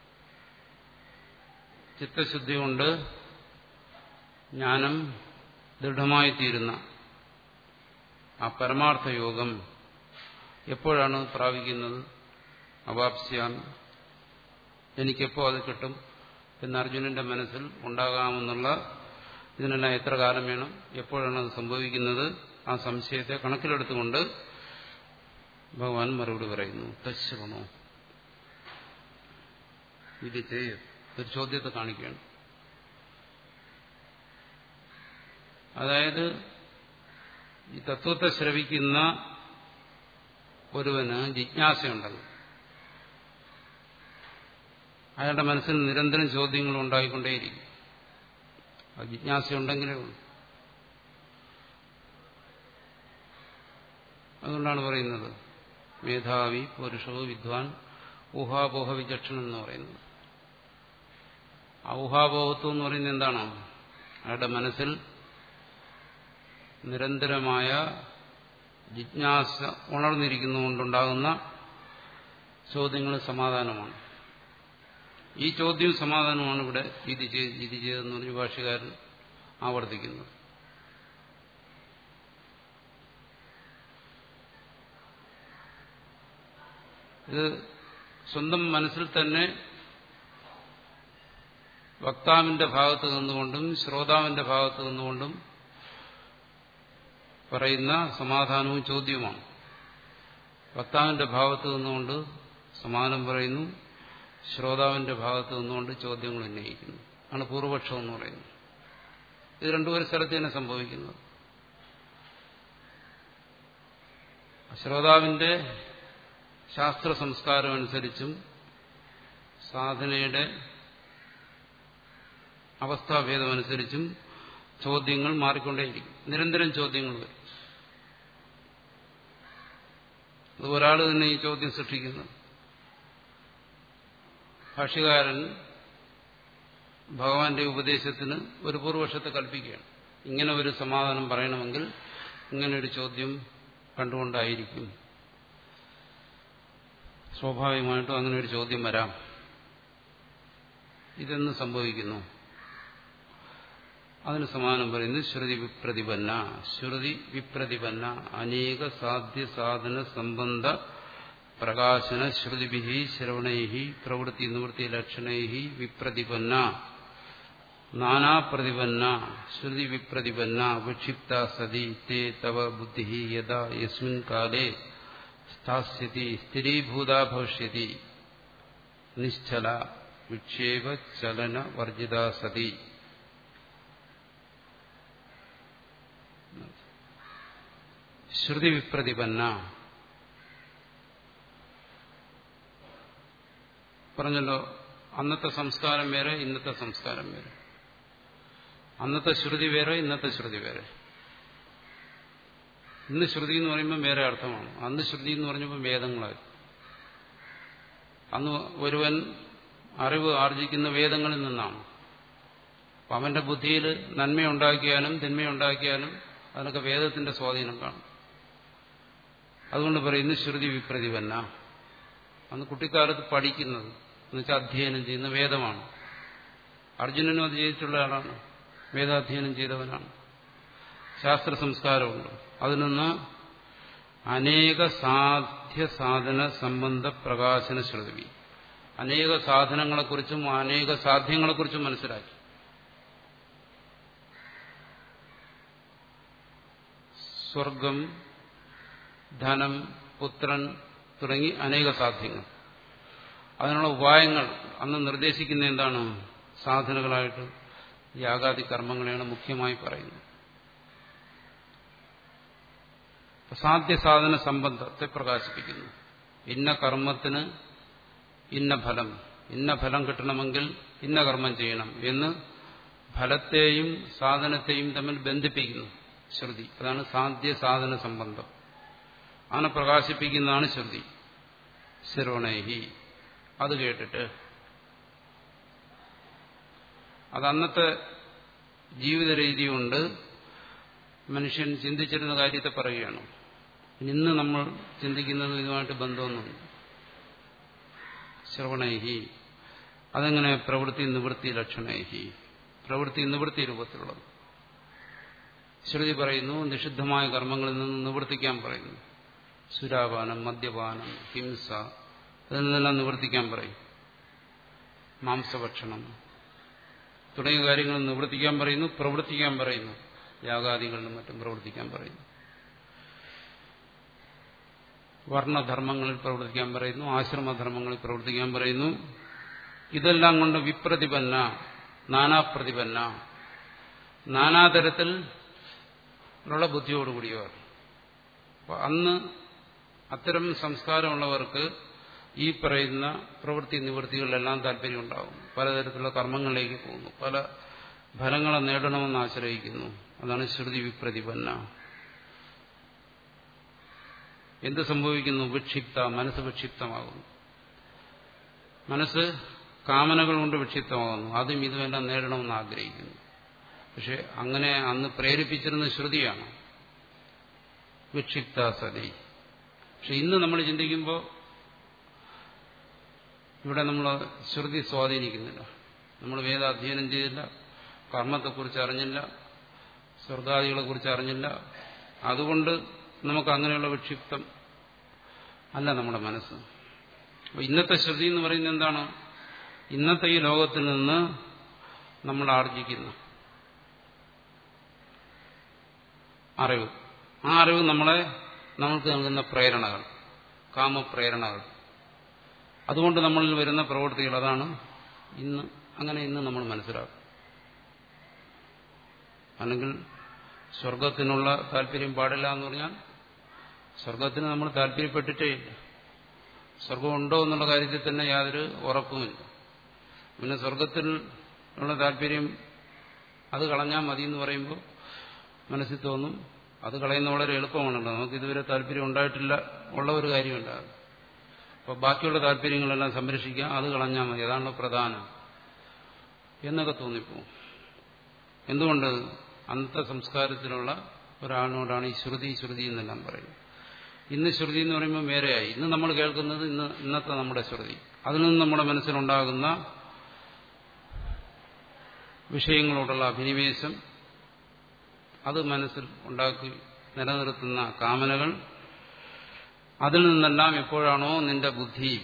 A: ചിത്തശുദ്ധി കൊണ്ട് ജ്ഞാനം ദൃഢമായിത്തീരുന്ന ആ പരമാർത്ഥയോഗം എപ്പോഴാണ് പ്രാപിക്കുന്നത് അവാപ്സ്യാമി എനിക്കെപ്പോ അത് കിട്ടും എന്ന് അർജുനന്റെ മനസ്സിൽ ഉണ്ടാകാമെന്നുള്ള ഇതിനെല്ലാം എത്ര കാലം വേണം എപ്പോഴാണ് അത് സംഭവിക്കുന്നത് ആ സംശയത്തെ കണക്കിലെടുത്തുകൊണ്ട് ഭഗവാൻ മറുപടി പറയുന്നു തശ്രമണോ ഇത് ചെയ്യ ഒരു ചോദ്യത്തെ കാണിക്കുകയാണ് അതായത് ഈ തത്വത്തെ ശ്രവിക്കുന്ന ഒരുവന് ജിജ്ഞാസയുണ്ടല്ലോ അയാളുടെ മനസ്സിൽ നിരന്തരം ചോദ്യങ്ങൾ ഉണ്ടായിക്കൊണ്ടേയിരിക്കും ആ ജിജ്ഞാസയുണ്ടെങ്കിലേ ഉള്ളൂ അതുകൊണ്ടാണ് പറയുന്നത് മേധാവി പുരുഷോ വിദ്വാൻ ഊഹാപോഹ വിചക്ഷണം എന്ന് പറയുന്നത് ആ ഊഹാപോഹത്വം എന്ന് പറയുന്നത് എന്താണ് അയാളുടെ മനസ്സിൽ നിരന്തരമായ ജിജ്ഞാസ ഉണർന്നിരിക്കുന്നതുകൊണ്ടുണ്ടാകുന്ന ചോദ്യങ്ങൾ സമാധാനമാണ് ഈ ചോദ്യവും സമാധാനമാണ് ഇവിടെ ഇത് ചെയ്ത് ഇത് ചെയ്തെന്ന് പറഞ്ഞ് ഭാഷകാരൻ ആവർത്തിക്കുന്നത് ഇത് സ്വന്തം മനസ്സിൽ തന്നെ വക്താവിന്റെ ഭാഗത്ത് നിന്നുകൊണ്ടും ശ്രോതാവിന്റെ ഭാഗത്ത് നിന്നുകൊണ്ടും പറയുന്ന സമാധാനവും ചോദ്യവുമാണ് വക്താവിന്റെ ഭാഗത്ത് നിന്നുകൊണ്ട് സമാനം പറയുന്നു ശ്രോതാവിന്റെ ഭാഗത്ത് നിന്നുകൊണ്ട് ചോദ്യങ്ങൾ ഉന്നയിക്കുന്നു ആണ് പൂർവപക്ഷം എന്ന് പറയുന്നത് ഇത് രണ്ടുപേരും സ്ഥലത്ത് തന്നെ സംഭവിക്കുന്നത് ശ്രോതാവിന്റെ ശാസ്ത്ര സംസ്കാരം അനുസരിച്ചും സാധനയുടെ അവസ്ഥാഭേദമനുസരിച്ചും ചോദ്യങ്ങൾ മാറിക്കൊണ്ടേയിരിക്കും നിരന്തരം ചോദ്യങ്ങൾ വരും അത് ഒരാൾ തന്നെ ഈ ചോദ്യം സൃഷ്ടിക്കുന്നത് ഭാഷ്യകാരൻ ഭഗവാന്റെ ഉപദേശത്തിന് ഒരു പൂർവക്ഷത്തെ കൽപ്പിക്കുകയാണ് ഇങ്ങനെ ഒരു സമാധാനം പറയണമെങ്കിൽ ഇങ്ങനെ ഒരു ചോദ്യം കണ്ടുകൊണ്ടായിരിക്കും സ്വാഭാവികമായിട്ടും അങ്ങനെ ഒരു ചോദ്യം വരാം ഇതെന്ന് സംഭവിക്കുന്നു അതിന് സമാനം പറയുന്നത് ശ്രുതി വിപ്രതിപന്ന ശ്രുതി വിപ്രതിപന്ന അനേക സാധ്യ സാധന സംബന്ധ പ്രകാശന ശ്രുതിഭി ശ്രവണൈ പ്രവൃത്തി നിവൃത്തി ലക്ഷണൈ വിപ്രതിപന്ന നാനാപ്രതിപന്ന ശ്രുതി വിപ്രതിപന്ന വിക്ഷിപ്ത സതി തേ തവ ബുദ്ധി യഥാ യസ്മിൻ കാലേ സ്ഥാസ്യതി സ്ഥിരീഭൂത ഭവിഷ്യതി നിശ്ചല വിക്ഷേപ ചലന വർജിത സതി ശ്രുതി വിപ്രതിപന്ന പറഞ്ഞല്ലോ അന്നത്തെ സംസ്കാരം വേറെ ഇന്നത്തെ സംസ്കാരം വേറെ അന്നത്തെ ശ്രുതി വേറെ ഇന്നത്തെ ശ്രുതി വേറെ ഇന്ന് ശ്രുതി എന്ന് പറയുമ്പോൾ വേറെ അർത്ഥമാണ് അന്ന് ശ്രുതി എന്ന് പറഞ്ഞപ്പോൾ വേദങ്ങളായിരുന്നു അന്ന് ഒരുവൻ അറിവ് ആർജിക്കുന്ന വേദങ്ങളിൽ നിന്നാണ് അപ്പം അവന്റെ ബുദ്ധിയിൽ നന്മയുണ്ടാക്കിയാലും തിന്മയുണ്ടാക്കിയാലും അതിനൊക്കെ വേദത്തിന്റെ സ്വാധീനം കാണും അതുകൊണ്ട് പറയും ഇന്ന് ശ്രുതി വിപ്രതിപന്ന അന്ന് കുട്ടിക്കാലത്ത് പഠിക്കുന്നത് എന്നുവെച്ചാൽ അധ്യയനം ചെയ്യുന്ന വേദമാണ് അർജുനനും അത് ചെയ്തിട്ടുള്ള ആളാണ് വേദാധ്യയനം ചെയ്തവനാണ് ശാസ്ത്ര സംസ്കാരമുണ്ട് അതിൽ നിന്ന് അനേക സാധ്യ സാധന സംബന്ധ പ്രകാശന ശ്രുതി അനേക സാധനങ്ങളെക്കുറിച്ചും അനേക സാധ്യങ്ങളെക്കുറിച്ചും മനസ്സിലാക്കി സ്വർഗം ധനം പുത്രൻ തുടങ്ങി അനേക സാധ്യങ്ങൾ അതിനുള്ള ഉപായങ്ങൾ അന്ന് നിർദ്ദേശിക്കുന്ന എന്താണ് സാധനകളായിട്ട് യാഗാദി കർമ്മങ്ങളെയാണ് മുഖ്യമായി പറയുന്നത് സാധ്യ സാധന സംബന്ധത്തെ പ്രകാശിപ്പിക്കുന്നു ഇന്ന കർമ്മത്തിന് ഇന്ന ഫലം ഇന്ന ഫലം കിട്ടണമെങ്കിൽ ഇന്ന കർമ്മം ചെയ്യണം എന്ന് ഫലത്തെയും സാധനത്തെയും തമ്മിൽ ബന്ധിപ്പിക്കുന്നു ശ്രുതി അതാണ് സാധ്യ സാധന സംബന്ധം അങ്ങനെ പ്രകാശിപ്പിക്കുന്നതാണ് ശ്രുതി ശ്രവണേഹി അത് കേട്ടിട്ട് അത് അന്നത്തെ ജീവിത രീതി കൊണ്ട് മനുഷ്യൻ ചിന്തിച്ചിരുന്ന കാര്യത്തെ പറയുകയാണ് ഇന്ന് നമ്മൾ ചിന്തിക്കുന്നത് ഇതുമായിട്ട് ബന്ധമൊന്നുമില്ല ശ്രവണൈഹി അതെങ്ങനെ പ്രവൃത്തി നിവൃത്തി ലക്ഷണൈഹി പ്രവൃത്തി നിവൃത്തി രൂപത്തിലുള്ളത് ശ്രുതി പറയുന്നു നിഷിദ്ധമായ കർമ്മങ്ങളിൽ നിന്ന് നിവർത്തിക്കാൻ പറയുന്നു സുരാപാനം മദ്യപാനം ഹിംസ ഇതിൽ നിന്നെല്ലാം നിവർത്തിക്കാൻ പറയും മാംസഭക്ഷണം തുടങ്ങിയ കാര്യങ്ങൾ നിവർത്തിക്കാൻ പറയുന്നു പ്രവർത്തിക്കാൻ പറയുന്നു യാഗാദികളിലും മറ്റും പ്രവർത്തിക്കാൻ പറയുന്നു വർണ്ണധർമ്മങ്ങളിൽ പ്രവർത്തിക്കാൻ പറയുന്നു ആശ്രമധർമ്മങ്ങളിൽ പ്രവർത്തിക്കാൻ പറയുന്നു ഇതെല്ലാം കൊണ്ട് വിപ്രതിപന്ന നാനാപ്രതിപന്ന നാനാതരത്തിൽ ഉള്ള ബുദ്ധിയോടുകൂടിയവർ അപ്പൊ അന്ന് അത്തരം സംസ്കാരമുള്ളവർക്ക് ഈ പറയുന്ന പ്രവൃത്തി നിവൃത്തികളിലെല്ലാം താല്പര്യമുണ്ടാകും പലതരത്തിലുള്ള കർമ്മങ്ങളിലേക്ക് പോകുന്നു പല ഫലങ്ങളെ നേടണമെന്ന് ആശ്രയിക്കുന്നു അതാണ് ശ്രുതി വിപ്രതിപന്ന എന്ത് സംഭവിക്കുന്നു വിക്ഷിപ്ത മനസ്സ് വിക്ഷിപ്തമാകുന്നു മനസ്സ് കാമനകൾ കൊണ്ട് വിക്ഷിപ്തമാകുന്നു അതും ഇതുമെല്ലാം നേടണമെന്ന് ആഗ്രഹിക്കുന്നു പക്ഷെ അങ്ങനെ അന്ന് പ്രേരിപ്പിച്ചിരുന്ന ശ്രുതിയാണ് വിക്ഷിപ്ത സതി പക്ഷെ ഇന്ന് നമ്മൾ ചിന്തിക്കുമ്പോൾ ഇവിടെ നമ്മൾ ശ്രുതി സ്വാധീനിക്കുന്നില്ല നമ്മൾ വേദാധ്യയനം ചെയ്തില്ല കർമ്മത്തെക്കുറിച്ച് അറിഞ്ഞില്ല സ്വർഗാദികളെക്കുറിച്ച് അറിഞ്ഞില്ല അതുകൊണ്ട് നമുക്ക് അങ്ങനെയുള്ള വിക്ഷിപ്തം അല്ല നമ്മുടെ മനസ്സ് അപ്പോൾ ഇന്നത്തെ ശ്രുതി എന്ന് പറയുന്നത് എന്താണ് ഇന്നത്തെ ഈ ലോകത്തിൽ നിന്ന് നമ്മൾ ആർജിക്കുന്ന അറിവ് ആ അറിവ് നമ്മളെ നമ്മൾക്ക് നൽകുന്ന പ്രേരണകൾ കാമപ്രേരണകൾ അതുകൊണ്ട് നമ്മളിൽ വരുന്ന പ്രവൃത്തികൾ അതാണ് ഇന്ന് അങ്ങനെ ഇന്ന് നമ്മൾ മനസ്സിലാക്കും അല്ലെങ്കിൽ സ്വർഗത്തിനുള്ള താല്പര്യം പാടില്ല എന്ന് പറഞ്ഞാൽ സ്വർഗത്തിന് നമ്മൾ താല്പര്യപ്പെട്ടിട്ടേ ഇല്ല സ്വർഗമുണ്ടോ എന്നുള്ള കാര്യത്തിൽ തന്നെ യാതൊരു ഉറപ്പുമില്ല പിന്നെ സ്വർഗത്തിൽ ഉള്ള താല്പര്യം അത് കളഞ്ഞാൽ മതി എന്ന് പറയുമ്പോൾ മനസ്സിൽ തോന്നും അത് കളയുന്ന വളരെ എളുപ്പമാണല്ലോ നമുക്ക് ഇതുവരെ താല്പര്യം ഉണ്ടായിട്ടില്ല ഉള്ള ഒരു കാര്യമല്ല അപ്പോൾ ബാക്കിയുള്ള താല്പര്യങ്ങളെല്ലാം സംരക്ഷിക്കുക അത് കളഞ്ഞാൽ മതി അതാണല്ലോ പ്രധാനം എന്നൊക്കെ തോന്നിപ്പോവും എന്തുകൊണ്ട് അന്നത്തെ സംസ്കാരത്തിലുള്ള ഒരാളിനോടാണ് ഈ ശ്രുതി ശ്രുതി എന്നെല്ലാം പറയുന്നത് ഇന്ന് ശ്രുതി എന്ന് പറയുമ്പോൾ വേറെയായി ഇന്ന് നമ്മൾ കേൾക്കുന്നത് ഇന്ന് ഇന്നത്തെ നമ്മുടെ ശ്രുതി അതിൽ നിന്ന് നമ്മുടെ മനസ്സിലുണ്ടാകുന്ന വിഷയങ്ങളോടുള്ള അഭിനിവേശം അത് മനസ്സിൽ ഉണ്ടാക്കി നിലനിർത്തുന്ന കാമനകൾ അതിൽ നിന്നെല്ലാം എപ്പോഴാണോ നിന്റെ ബുദ്ധി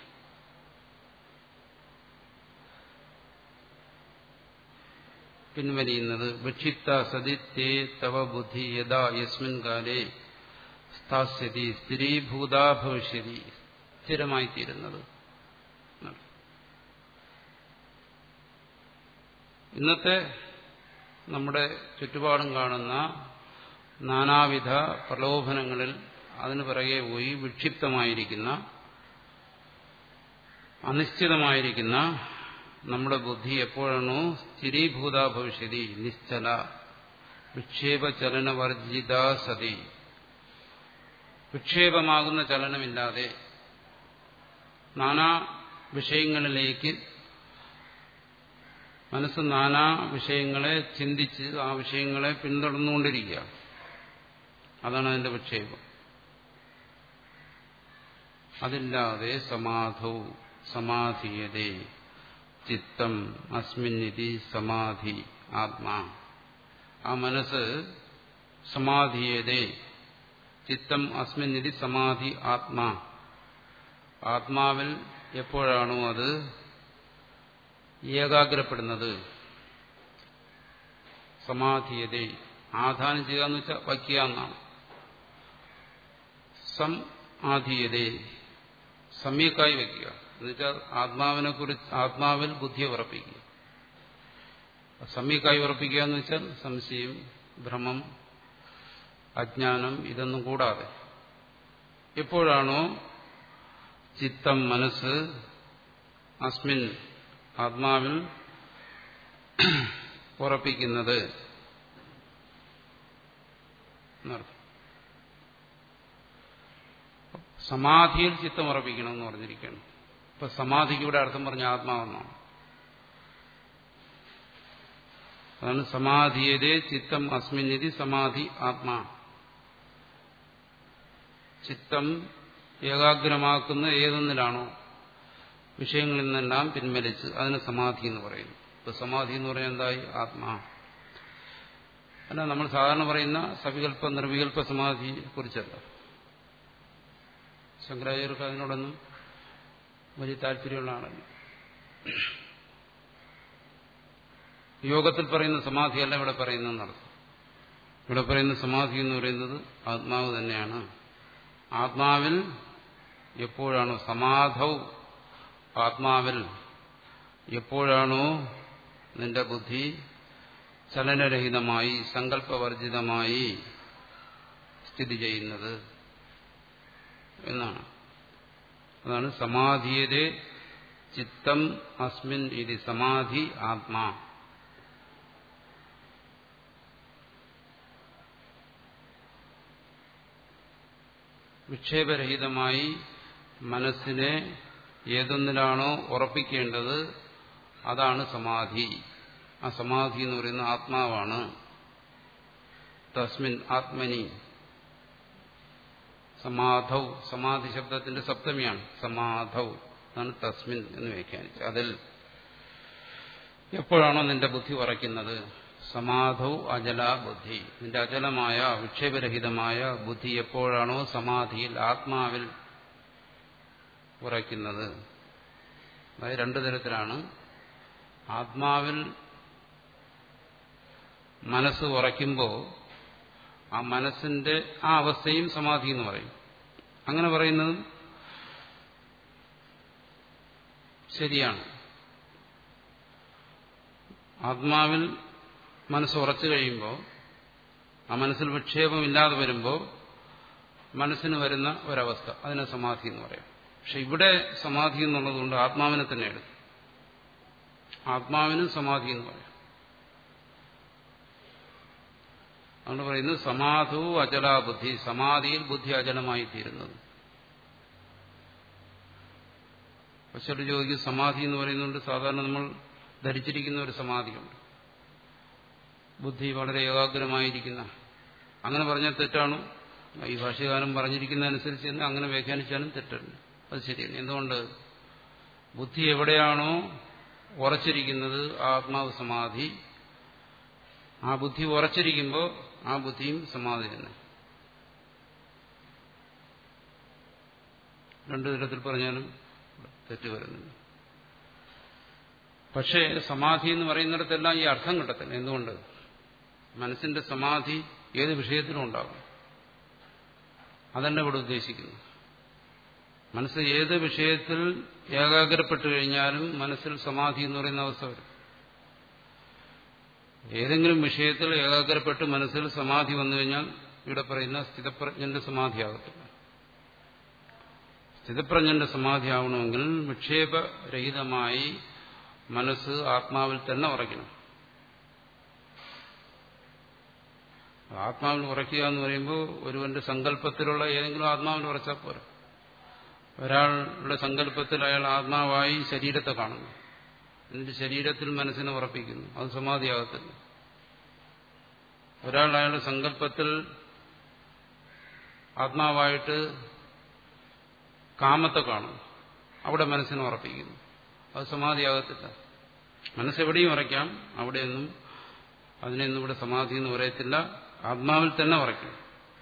A: പിൻവലിയുന്നത് വിക്ഷിപ്ത സതിത്തേ തവ ബുദ്ധി യഥാ യസ്മിൻ കാലേ സ്ഥാസ്യതി സ്ഥിരീഭൂതാ ഭവിഷ്യതി സ്ഥിരമായി തീരുന്നത് ഇന്നത്തെ നമ്മുടെ ചുറ്റുപാടും കാണുന്ന നാനാവിധ പ്രലോഭനങ്ങളിൽ അതിന് പിറകെ പോയി വിക്ഷിപ്തമായിരിക്കുന്ന അനിശ്ചിതമായിരിക്കുന്ന നമ്മുടെ ബുദ്ധി എപ്പോഴാണോ സ്ഥിരീഭൂത ഭവിഷ്യതി നിശ്ചല വിക്ഷേപചലനവർജിത സതി വിക്ഷേപമാകുന്ന ചലനമില്ലാതെ നാനാ വിഷയങ്ങളിലേക്ക് മനസ്സ് നാനാ വിഷയങ്ങളെ ചിന്തിച്ച് ആ വിഷയങ്ങളെ പിന്തുടർന്നുകൊണ്ടിരിക്കുക അതാണ് അതിന്റെ വിക്ഷേപം അതില്ലാതെ സമാധൗ സമാധീയതേ ചിത്തം അസ്മിന്നിതി സമാധി ആത്മാ ആ മനസ്സ് സമാധീയതേ ചിത്തം അസ്മിന്നിതി സമാധി ആത്മാ ആത്മാവിൽ എപ്പോഴാണോ അത് ഏകാഗ്രപ്പെടുന്നത് സമാധീയതേ ആധാനം ചെയ്യുക എന്ന് വെച്ചാൽ വയ്ക്കുക എന്നാണ് സം ആധീയതേ സമ്യക്കായി വയ്ക്കുക എന്നുവെച്ചാൽ ആത്മാവിനെ കുറിച്ച് ആത്മാവിൽ ബുദ്ധിയെ ഉറപ്പിക്കുക സമ്യക്കായി ഉറപ്പിക്കുക എന്ന് വെച്ചാൽ സംശയം ഭ്രമം അജ്ഞാനം ഇതൊന്നും കൂടാതെ എപ്പോഴാണോ ചിത്തം മനസ്സ് അസ്മിൻ ആത്മാവിൽ ഉറപ്പിക്കുന്നത് എന്നർത്ഥം സമാധിയിൽ ചിത്തം ഉറപ്പിക്കണം എന്ന് പറഞ്ഞിരിക്കുകയാണ് ഇപ്പൊ സമാധിക്ക് ഇവിടെ അർത്ഥം പറഞ്ഞ ആത്മാവെന്നാണ് അതാണ് സമാധിയതേ ചിത്തം അസ്മിന്നിതി സമാധി ആത്മാ ചിത്തം ഏകാഗ്രമാക്കുന്ന ഏതൊന്നിലാണോ വിഷയങ്ങളിൽ നിന്നെല്ലാം പിൻവലിച്ച് അതിന് സമാധി എന്ന് പറയുന്നു ഇപ്പൊ സമാധി എന്ന് പറയുന്നത് എന്തായി ആത്മാ അല്ല നമ്മൾ സാധാരണ പറയുന്ന സവികല്പ നിർവികല്പ സമാധിയെ കുറിച്ചല്ല ശങ്കരാചാര്യർക്ക് അതിനോടൊന്നും വലിയ താല്പര്യമുള്ള ആളല്ല യോഗത്തിൽ പറയുന്ന സമാധിയല്ല ഇവിടെ പറയുന്നതെന്നർത്ഥം ഇവിടെ പറയുന്ന സമാധി എന്ന് പറയുന്നത് ആത്മാവ് തന്നെയാണ് ആത്മാവിൽ എപ്പോഴാണോ സമാധൗ ആത്മാവിൽ എപ്പോഴാണോ നിന്റെ ബുദ്ധി ചലനരഹിതമായി സങ്കല്പവർജിതമായി സ്ഥിതി ചെയ്യുന്നത് എന്നാണ് അതാണ് സമാധിയതേ ചിത്തം അസ്മിൻ ഇത് സമാധി ആത്മാ വിക്ഷേപരഹിതമായി മനസ്സിനെ ഏതൊന്നിലാണോ ഉറപ്പിക്കേണ്ടത് അതാണ് സമാധി ആ സമാധി എന്ന് പറയുന്ന ആത്മാവാണ് തസ്മിൻ ആത്മനി സമാധൗ സമാധി ശബ്ദത്തിന്റെ സപ്തമിയാണ് സമാധൗ എന്നാണ് തസ്മിൻ എന്ന് വ്യാഖ്യാനിച്ചത് അതിൽ എപ്പോഴാണോ നിന്റെ ബുദ്ധി ഉറയ്ക്കുന്നത് സമാധൗ അജല ബുദ്ധി നിന്റെ അചലമായ വിക്ഷേപരഹിതമായ ബുദ്ധി എപ്പോഴാണോ സമാധിയിൽ ആത്മാവിൽ ഉറയ്ക്കുന്നത് അതായത് രണ്ടു തരത്തിലാണ് ആത്മാവിൽ മനസ്സ് ഉറയ്ക്കുമ്പോൾ ആ മനസ്സിന്റെ ആ അവസ്ഥയും സമാധി എന്ന് പറയും അങ്ങനെ പറയുന്നതും ശരിയാണ് ആത്മാവിൽ മനസ്സ് ഉറച്ചു കഴിയുമ്പോൾ ആ മനസ്സിൽ വിക്ഷേപമില്ലാതെ വരുമ്പോൾ മനസ്സിന് വരുന്ന ഒരവസ്ഥ അതിനെ സമാധി എന്ന് പറയാം പക്ഷെ ഇവിടെ സമാധി എന്നുള്ളതുകൊണ്ട് ആത്മാവിനെ തന്നെ എടുക്കും ആത്മാവിനും സമാധി എന്ന് പറയാം അതുകൊണ്ട് പറയുന്നത് സമാധു അചല ബുദ്ധി സമാധിയിൽ ബുദ്ധി അചലമായി തീരുന്നത് പക്ഷെ ചോദിക്കും സമാധി എന്ന് പറയുന്നുണ്ട് സാധാരണ നമ്മൾ ധരിച്ചിരിക്കുന്ന ഒരു സമാധിയുണ്ട് ബുദ്ധി വളരെ ഏകാഗ്രമായിരിക്കുന്ന അങ്ങനെ പറഞ്ഞാൽ തെറ്റാണോ ഈ ഭാഷ്യകാലം പറഞ്ഞിരിക്കുന്നതനുസരിച്ച് തന്നെ അങ്ങനെ വ്യാഖ്യാനിച്ചാലും തെറ്റുണ്ട് അത് ശരിയാണ് എന്തുകൊണ്ട് ബുദ്ധി എവിടെയാണോ ഉറച്ചിരിക്കുന്നത് ആത്മാവ് സമാധി ആ ബുദ്ധി ഉറച്ചിരിക്കുമ്പോൾ ആ ബുദ്ധിയും സമാധി തന്നെ രണ്ടു തരത്തിൽ പറഞ്ഞാലും തെറ്റ് വരുന്നില്ല പക്ഷേ സമാധി എന്ന് പറയുന്നിടത്തെല്ലാം ഈ അർത്ഥം കിട്ടത്തില്ല എന്തുകൊണ്ട് മനസ്സിന്റെ സമാധി ഏത് വിഷയത്തിലും ഉണ്ടാകും അതല്ല ഇവിടെ ഉദ്ദേശിക്കുന്നു മനസ്സ് ഏത് വിഷയത്തിൽ ഏകാഗ്രപ്പെട്ടു കഴിഞ്ഞാലും മനസ്സിൽ സമാധി എന്ന് പറയുന്ന അവസ്ഥ വരും ഏതെങ്കിലും വിഷയത്തിൽ ഏകാഗ്രപ്പെട്ട് മനസ്സിൽ സമാധി വന്നു കഴിഞ്ഞാൽ ഇവിടെ പറയുന്ന സ്ഥിതപ്രജ്ഞന്റെ സമാധിയാകത്തില്ല സ്ഥിതപ്രജ്ഞന്റെ സമാധിയാവണമെങ്കിൽ വിക്ഷേപരഹിതമായി മനസ്സ് ആത്മാവിൽ തന്നെ ഉറയ്ക്കണം ആത്മാവിൽ ഉറയ്ക്കുക എന്ന് പറയുമ്പോൾ ഒരുവന്റെ സങ്കല്പത്തിലുള്ള ഏതെങ്കിലും ആത്മാവിൽ ഉറച്ചാൽ പോരാ ഒരാളുടെ സങ്കല്പത്തിൽ അയാൾ ആത്മാവായി ശരീരത്തെ കാണുന്നു എന്നിട്ട് ശരീരത്തിൽ മനസ്സിനെ ഉറപ്പിക്കുന്നു അത് സമാധിയാകത്തില്ല ഒരാൾ അയാളുടെ സങ്കല്പത്തിൽ ആത്മാവായിട്ട് കാമത്തെ കാണുന്നു അവിടെ മനസ്സിനെ ഉറപ്പിക്കുന്നു അത് സമാധിയാകത്തില്ല മനസ്സെവിടെയും ഉറയ്ക്കാം അവിടെയൊന്നും അതിനെയൊന്നും ഇവിടെ സമാധി എന്ന് പറയത്തില്ല ആത്മാവിൽ തന്നെ ഉറയ്ക്കണം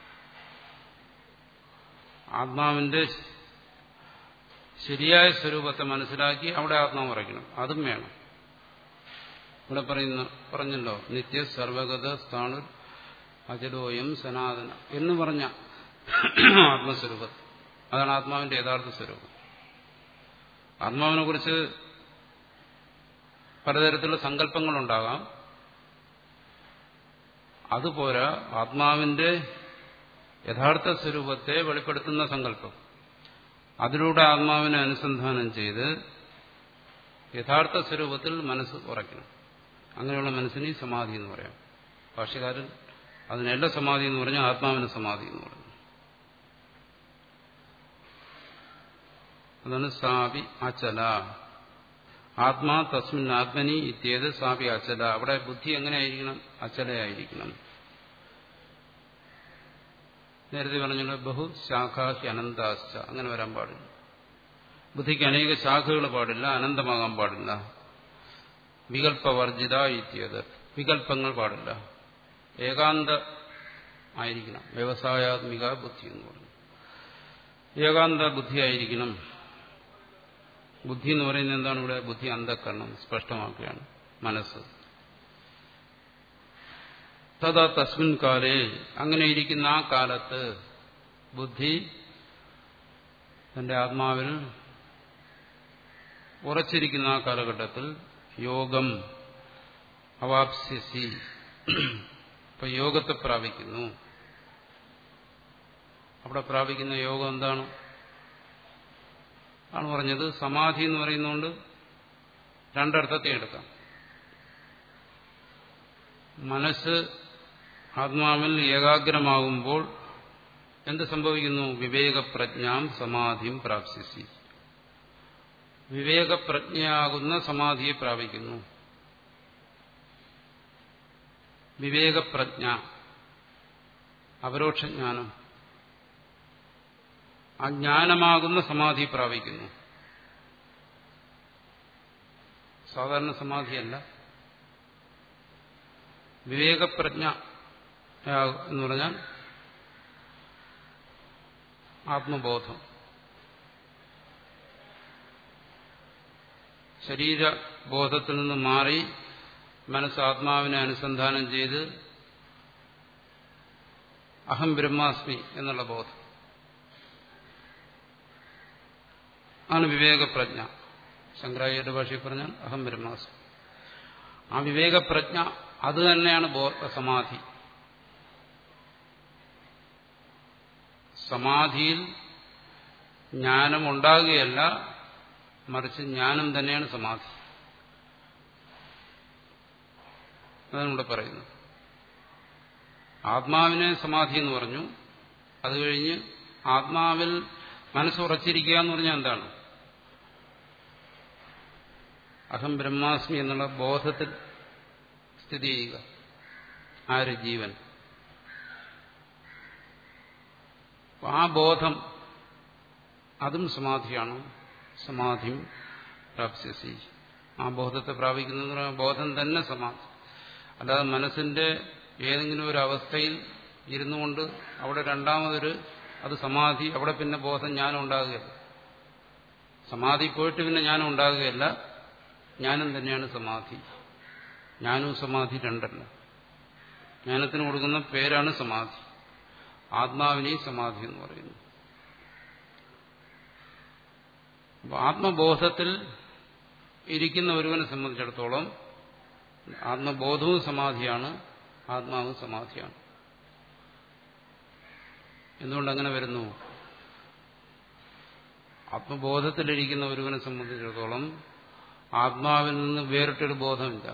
A: ആത്മാവിന്റെ ശരിയായ സ്വരൂപത്തെ മനസ്സിലാക്കി അവിടെ ആത്മാവ് ഉറയ്ക്കണം അതും വേണം ഇവിടെ പറയുന്ന പറഞ്ഞല്ലോ നിത്യ സർവഗത സ്ഥാണു അജലോയം സനാതന എന്ന് പറഞ്ഞ ആത്മസ്വരൂപം അതാണ് ആത്മാവിന്റെ യഥാർത്ഥ സ്വരൂപം ആത്മാവിനെ കുറിച്ച് പലതരത്തിലുള്ള സങ്കല്പങ്ങളുണ്ടാകാം അതുപോരാ ആത്മാവിന്റെ യഥാർത്ഥ സ്വരൂപത്തെ വെളിപ്പെടുത്തുന്ന സങ്കല്പം അതിലൂടെ ആത്മാവിനെ അനുസന്ധാനം ചെയ്ത് യഥാർത്ഥ സ്വരൂപത്തിൽ മനസ്സ് ഉറയ്ക്കണം അങ്ങനെയുള്ള മനസ്സിന് ഈ സമാധി എന്ന് പറയാം ഭാഷ്യകാരൻ അതിനെല്ലാം സമാധി എന്ന് പറഞ്ഞാൽ ആത്മാവിന് സമാധി എന്ന് പറഞ്ഞു അതാണ് സാപി അചല ആത്മാ തസ്മിൻ ആത്മനി ഇത്യേത് സാപി അചല അവിടെ ബുദ്ധി എങ്ങനെയായിരിക്കണം അചലയായിരിക്കണം നേരത്തെ പറഞ്ഞല്ലോ ബഹു ശാഖാഹി അനന്താശ്ച അങ്ങനെ വരാൻ പാടില്ല ബുദ്ധിക്ക് അനേക ശാഖകൾ പാടില്ല അനന്തമാകാൻ പാടില്ല വികല്പവർജിത ഇത്യത് വികല്പങ്ങൾ പാടില്ല ഏകാന്ത ആയിരിക്കണം വ്യവസായാത്മിക ബുദ്ധി എന്ന് പറഞ്ഞു ഏകാന്ത ബുദ്ധിയായിരിക്കണം ബുദ്ധി എന്ന് പറയുന്നത് എന്താണ് ഇവിടെ ബുദ്ധി അന്ധക്കരണം സ്പഷ്ടമാക്കുകയാണ് മനസ്സ് തഥാ തസ്മിൻ കാലേ അങ്ങനെ ഇരിക്കുന്ന ആ കാലത്ത് ബുദ്ധി തന്റെ ആത്മാവിൽ ഉറച്ചിരിക്കുന്ന ആ കാലഘട്ടത്തിൽ യോഗം അവാപ്സ്യസി ഇപ്പൊ യോഗത്തെ പ്രാപിക്കുന്നു അവിടെ പ്രാപിക്കുന്ന യോഗം എന്താണ് ആണ് പറഞ്ഞത് സമാധി എന്ന് പറയുന്നതുകൊണ്ട് രണ്ടർത്ഥത്തെ എടുക്കാം മനസ്സ് ആത്മാവിൽ ഏകാഗ്രമാകുമ്പോൾ എന്ത് സംഭവിക്കുന്നു വിവേകപ്രജ്ഞാം സമാധിയും പ്രാപ്സിസി വിവേകപ്രജ്ഞയാകുന്ന സമാധിയെ പ്രാപിക്കുന്നു വിവേകപ്രജ്ഞ അപരോക്ഷജ്ഞാനം ആ ജ്ഞാനമാകുന്ന സമാധി പ്രാപിക്കുന്നു സാധാരണ സമാധിയല്ല വിവേകപ്രജ്ഞ എന്ന് പറഞ്ഞാൽ ആത്മബോധം ശരീരബോധത്തിൽ നിന്ന് മാറി മനസ്സ് ആത്മാവിനെ അനുസന്ധാനം ചെയ്ത് അഹം ബ്രഹ്മാസ്മി എന്നുള്ള ബോധം ആണ് വിവേകപ്രജ്ഞ ശങ്കരാചാര്യ ഭാഷയിൽ പറഞ്ഞാൽ അഹം ബ്രഹ്മാസ്മി ആ വിവേകപ്രജ്ഞ അത് തന്നെയാണ് സമാധി സമാധിയിൽ ജ്ഞാനം ഉണ്ടാകുകയല്ല മറിച്ച് ജ്ഞാനം തന്നെയാണ് സമാധി അതാണ് ഇവിടെ പറയുന്നത് ആത്മാവിനെ സമാധി എന്ന് പറഞ്ഞു അത് കഴിഞ്ഞ് ആത്മാവിൽ മനസ്സുറച്ചിരിക്കുക എന്ന് പറഞ്ഞാൽ എന്താണ് അഹം ബ്രഹ്മാസ്മി എന്നുള്ള ബോധത്തിൽ സ്ഥിതി ചെയ്യുക ആര് ജീവൻ ആ ബോധം അതും സമാധിയാണ് സമാധിയും പ്രാപ്സ്യസി ആ ബോധത്തെ പ്രാപിക്കുന്ന ബോധം തന്നെ സമാധി അല്ലാതെ മനസ്സിന്റെ ഏതെങ്കിലും ഒരു അവസ്ഥയിൽ ഇരുന്നു കൊണ്ട് അവിടെ രണ്ടാമതൊരു അത് സമാധി അവിടെ പിന്നെ ബോധം ജ്ഞാനം ഉണ്ടാകുകയല്ല സമാധി പോയിട്ട് പിന്നെ ജ്ഞാനം ഉണ്ടാകുകയല്ല ജ്ഞാനം തന്നെയാണ് സമാധി ജ്ഞാനവും സമാധി രണ്ടല്ല ജ്ഞാനത്തിന് കൊടുക്കുന്ന പേരാണ് സമാധി ആത്മാവിനെയും സമാധി എന്ന് പറയുന്നു അപ്പൊ ആത്മബോധത്തിൽ ഇരിക്കുന്ന ഒരുവനെ സംബന്ധിച്ചിടത്തോളം ആത്മബോധവും സമാധിയാണ് ആത്മാവും സമാധിയാണ് എന്തുകൊണ്ട് അങ്ങനെ വരുന്നു ആത്മബോധത്തിലിരിക്കുന്ന ഒരുവനെ സംബന്ധിച്ചിടത്തോളം ആത്മാവിൽ നിന്ന് വേറിട്ടൊരു ബോധമില്ല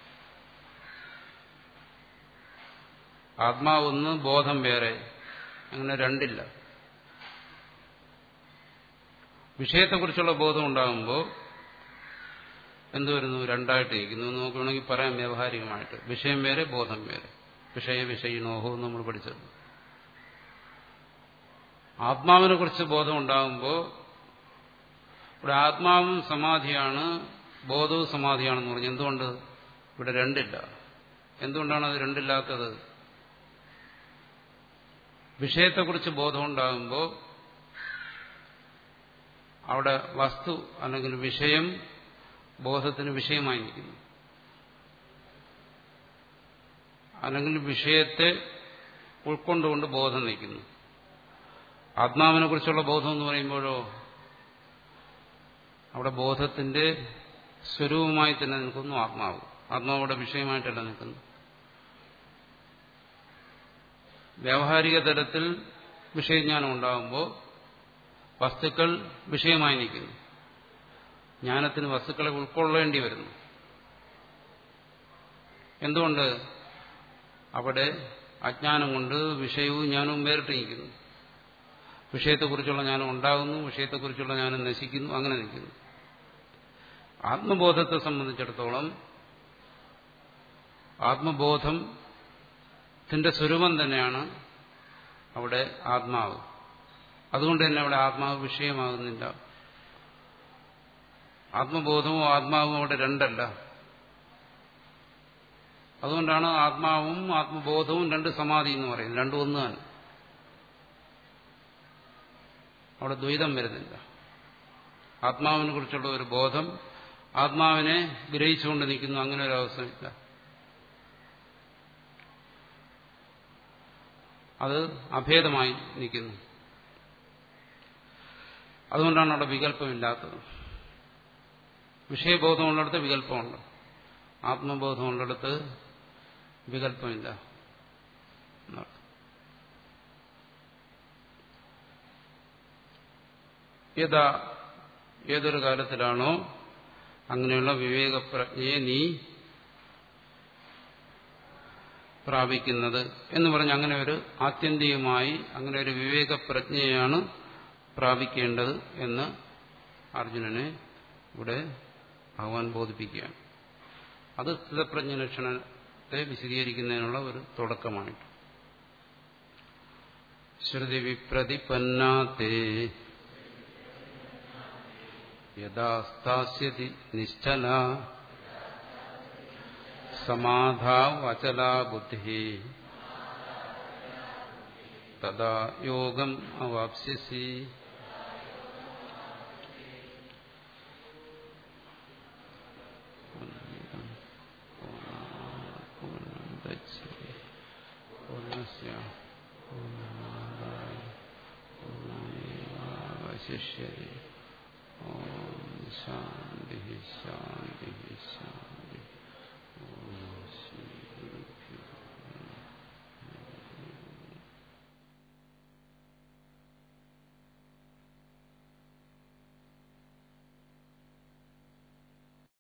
A: ആത്മാവൊന്ന് ബോധം വേറെ അങ്ങനെ രണ്ടില്ല വിഷയത്തെക്കുറിച്ചുള്ള ബോധം ഉണ്ടാകുമ്പോൾ എന്തു വരുന്നു രണ്ടായിട്ടിരിക്കുന്നു എന്ന് നമുക്ക് വേണമെങ്കിൽ പറയാം വ്യാവഹാരികമായിട്ട് വിഷയം വേറെ ബോധം വേറെ വിഷയ വിഷയിനോഹോ നമ്മൾ പഠിച്ചത് ആത്മാവിനെ കുറിച്ച് ബോധം ഉണ്ടാകുമ്പോൾ ഇവിടെ ആത്മാവും സമാധിയാണ് ബോധവും സമാധിയാണെന്ന് പറഞ്ഞു എന്തുകൊണ്ട് ഇവിടെ രണ്ടില്ല എന്തുകൊണ്ടാണ് അത് രണ്ടില്ലാത്തത് വിഷയത്തെക്കുറിച്ച് ബോധമുണ്ടാകുമ്പോൾ അവിടെ വസ്തു അല്ലെങ്കിൽ വിഷയം ബോധത്തിന് വിഷയമായി നിൽക്കുന്നു അല്ലെങ്കിൽ വിഷയത്തെ ഉൾക്കൊണ്ടുകൊണ്ട് ബോധം നിൽക്കുന്നു ആത്മാവിനെ കുറിച്ചുള്ള ബോധം എന്ന് പറയുമ്പോഴോ അവിടെ ബോധത്തിന്റെ സ്വരൂപമായി തന്നെ നിൽക്കുന്നു ആത്മാവ് ആത്മാവിടെ വിഷയമായിട്ടല്ല നിൽക്കുന്നു വ്യാവഹാരിക തലത്തിൽ വിഷയജ്ഞാനം ഉണ്ടാകുമ്പോൾ വസ്തുക്കൾ വിഷയമായി നിൽക്കുന്നു ജ്ഞാനത്തിന് വസ്തുക്കളെ ഉൾക്കൊള്ളേണ്ടി വരുന്നു എന്തുകൊണ്ട് അവിടെ അജ്ഞാനം കൊണ്ട് വിഷയവും ജ്ഞാനവും വേറിട്ട് നിൽക്കുന്നു വിഷയത്തെക്കുറിച്ചുള്ള ജ്ഞാനം ഉണ്ടാകുന്നു വിഷയത്തെക്കുറിച്ചുള്ള ജ്ഞാനം നശിക്കുന്നു അങ്ങനെ നിൽക്കുന്നു ആത്മബോധത്തെ സംബന്ധിച്ചിടത്തോളം ആത്മബോധത്തിന്റെ സ്വരൂപം തന്നെയാണ് അവിടെ ആത്മാവ് അതുകൊണ്ട് തന്നെ അവിടെ ആത്മാവ് വിഷയമാകുന്നില്ല ആത്മബോധവും ആത്മാവും അവിടെ രണ്ടല്ല അതുകൊണ്ടാണ് ആത്മാവും ആത്മബോധവും രണ്ട് സമാധി എന്ന് പറയുന്നത് രണ്ടും ഒന്ന് തന്നെ അവിടെ ദ്വൈതം വരുന്നില്ല ആത്മാവിനെ കുറിച്ചുള്ള ഒരു ബോധം ആത്മാവിനെ ഗ്രഹിച്ചുകൊണ്ട് നിൽക്കുന്നു അങ്ങനെ ഒരു അവസ്ഥയില്ല അത് അഭേദമായി നിൽക്കുന്നു അതുകൊണ്ടാണ് അവിടെ വികല്പമില്ലാത്തത് വിഷയബോധമുള്ളിടത്ത് വികല്പമുണ്ട് ആത്മബോധമുള്ളിടത്ത് വികല്പമില്ല യഥാ ഏതൊരു കാലത്തിലാണോ അങ്ങനെയുള്ള വിവേകപ്രജ്ഞയെ നീ പ്രാപിക്കുന്നത് എന്ന് പറഞ്ഞ് അങ്ങനെ ഒരു ആത്യന്തികമായി അങ്ങനെ ഒരു വിവേകപ്രജ്ഞയാണ് പ്രാപിക്കേണ്ടത് എന്ന് അർജുനനെ ഇവിടെ ഭഗവാൻ ബോധിപ്പിക്കുകയാണ് അത് സ്ഥിതപ്രജ്ഞ ലക്ഷണത്തെ വിശദീകരിക്കുന്നതിനുള്ള ഒരു തുടക്കമായിട്ട് ശ്രുതി വിപ്രതിപന്നാത്തേ യഥാ സ്ഥാസ്യതി നിശ്ചല സമാധാവചലാ ബുദ്ധി തഥാ യോഗം അവാപ്സ്യസി ശിഷ്യതി ഓം ശാന്തി ശാന്തി ശാന്തി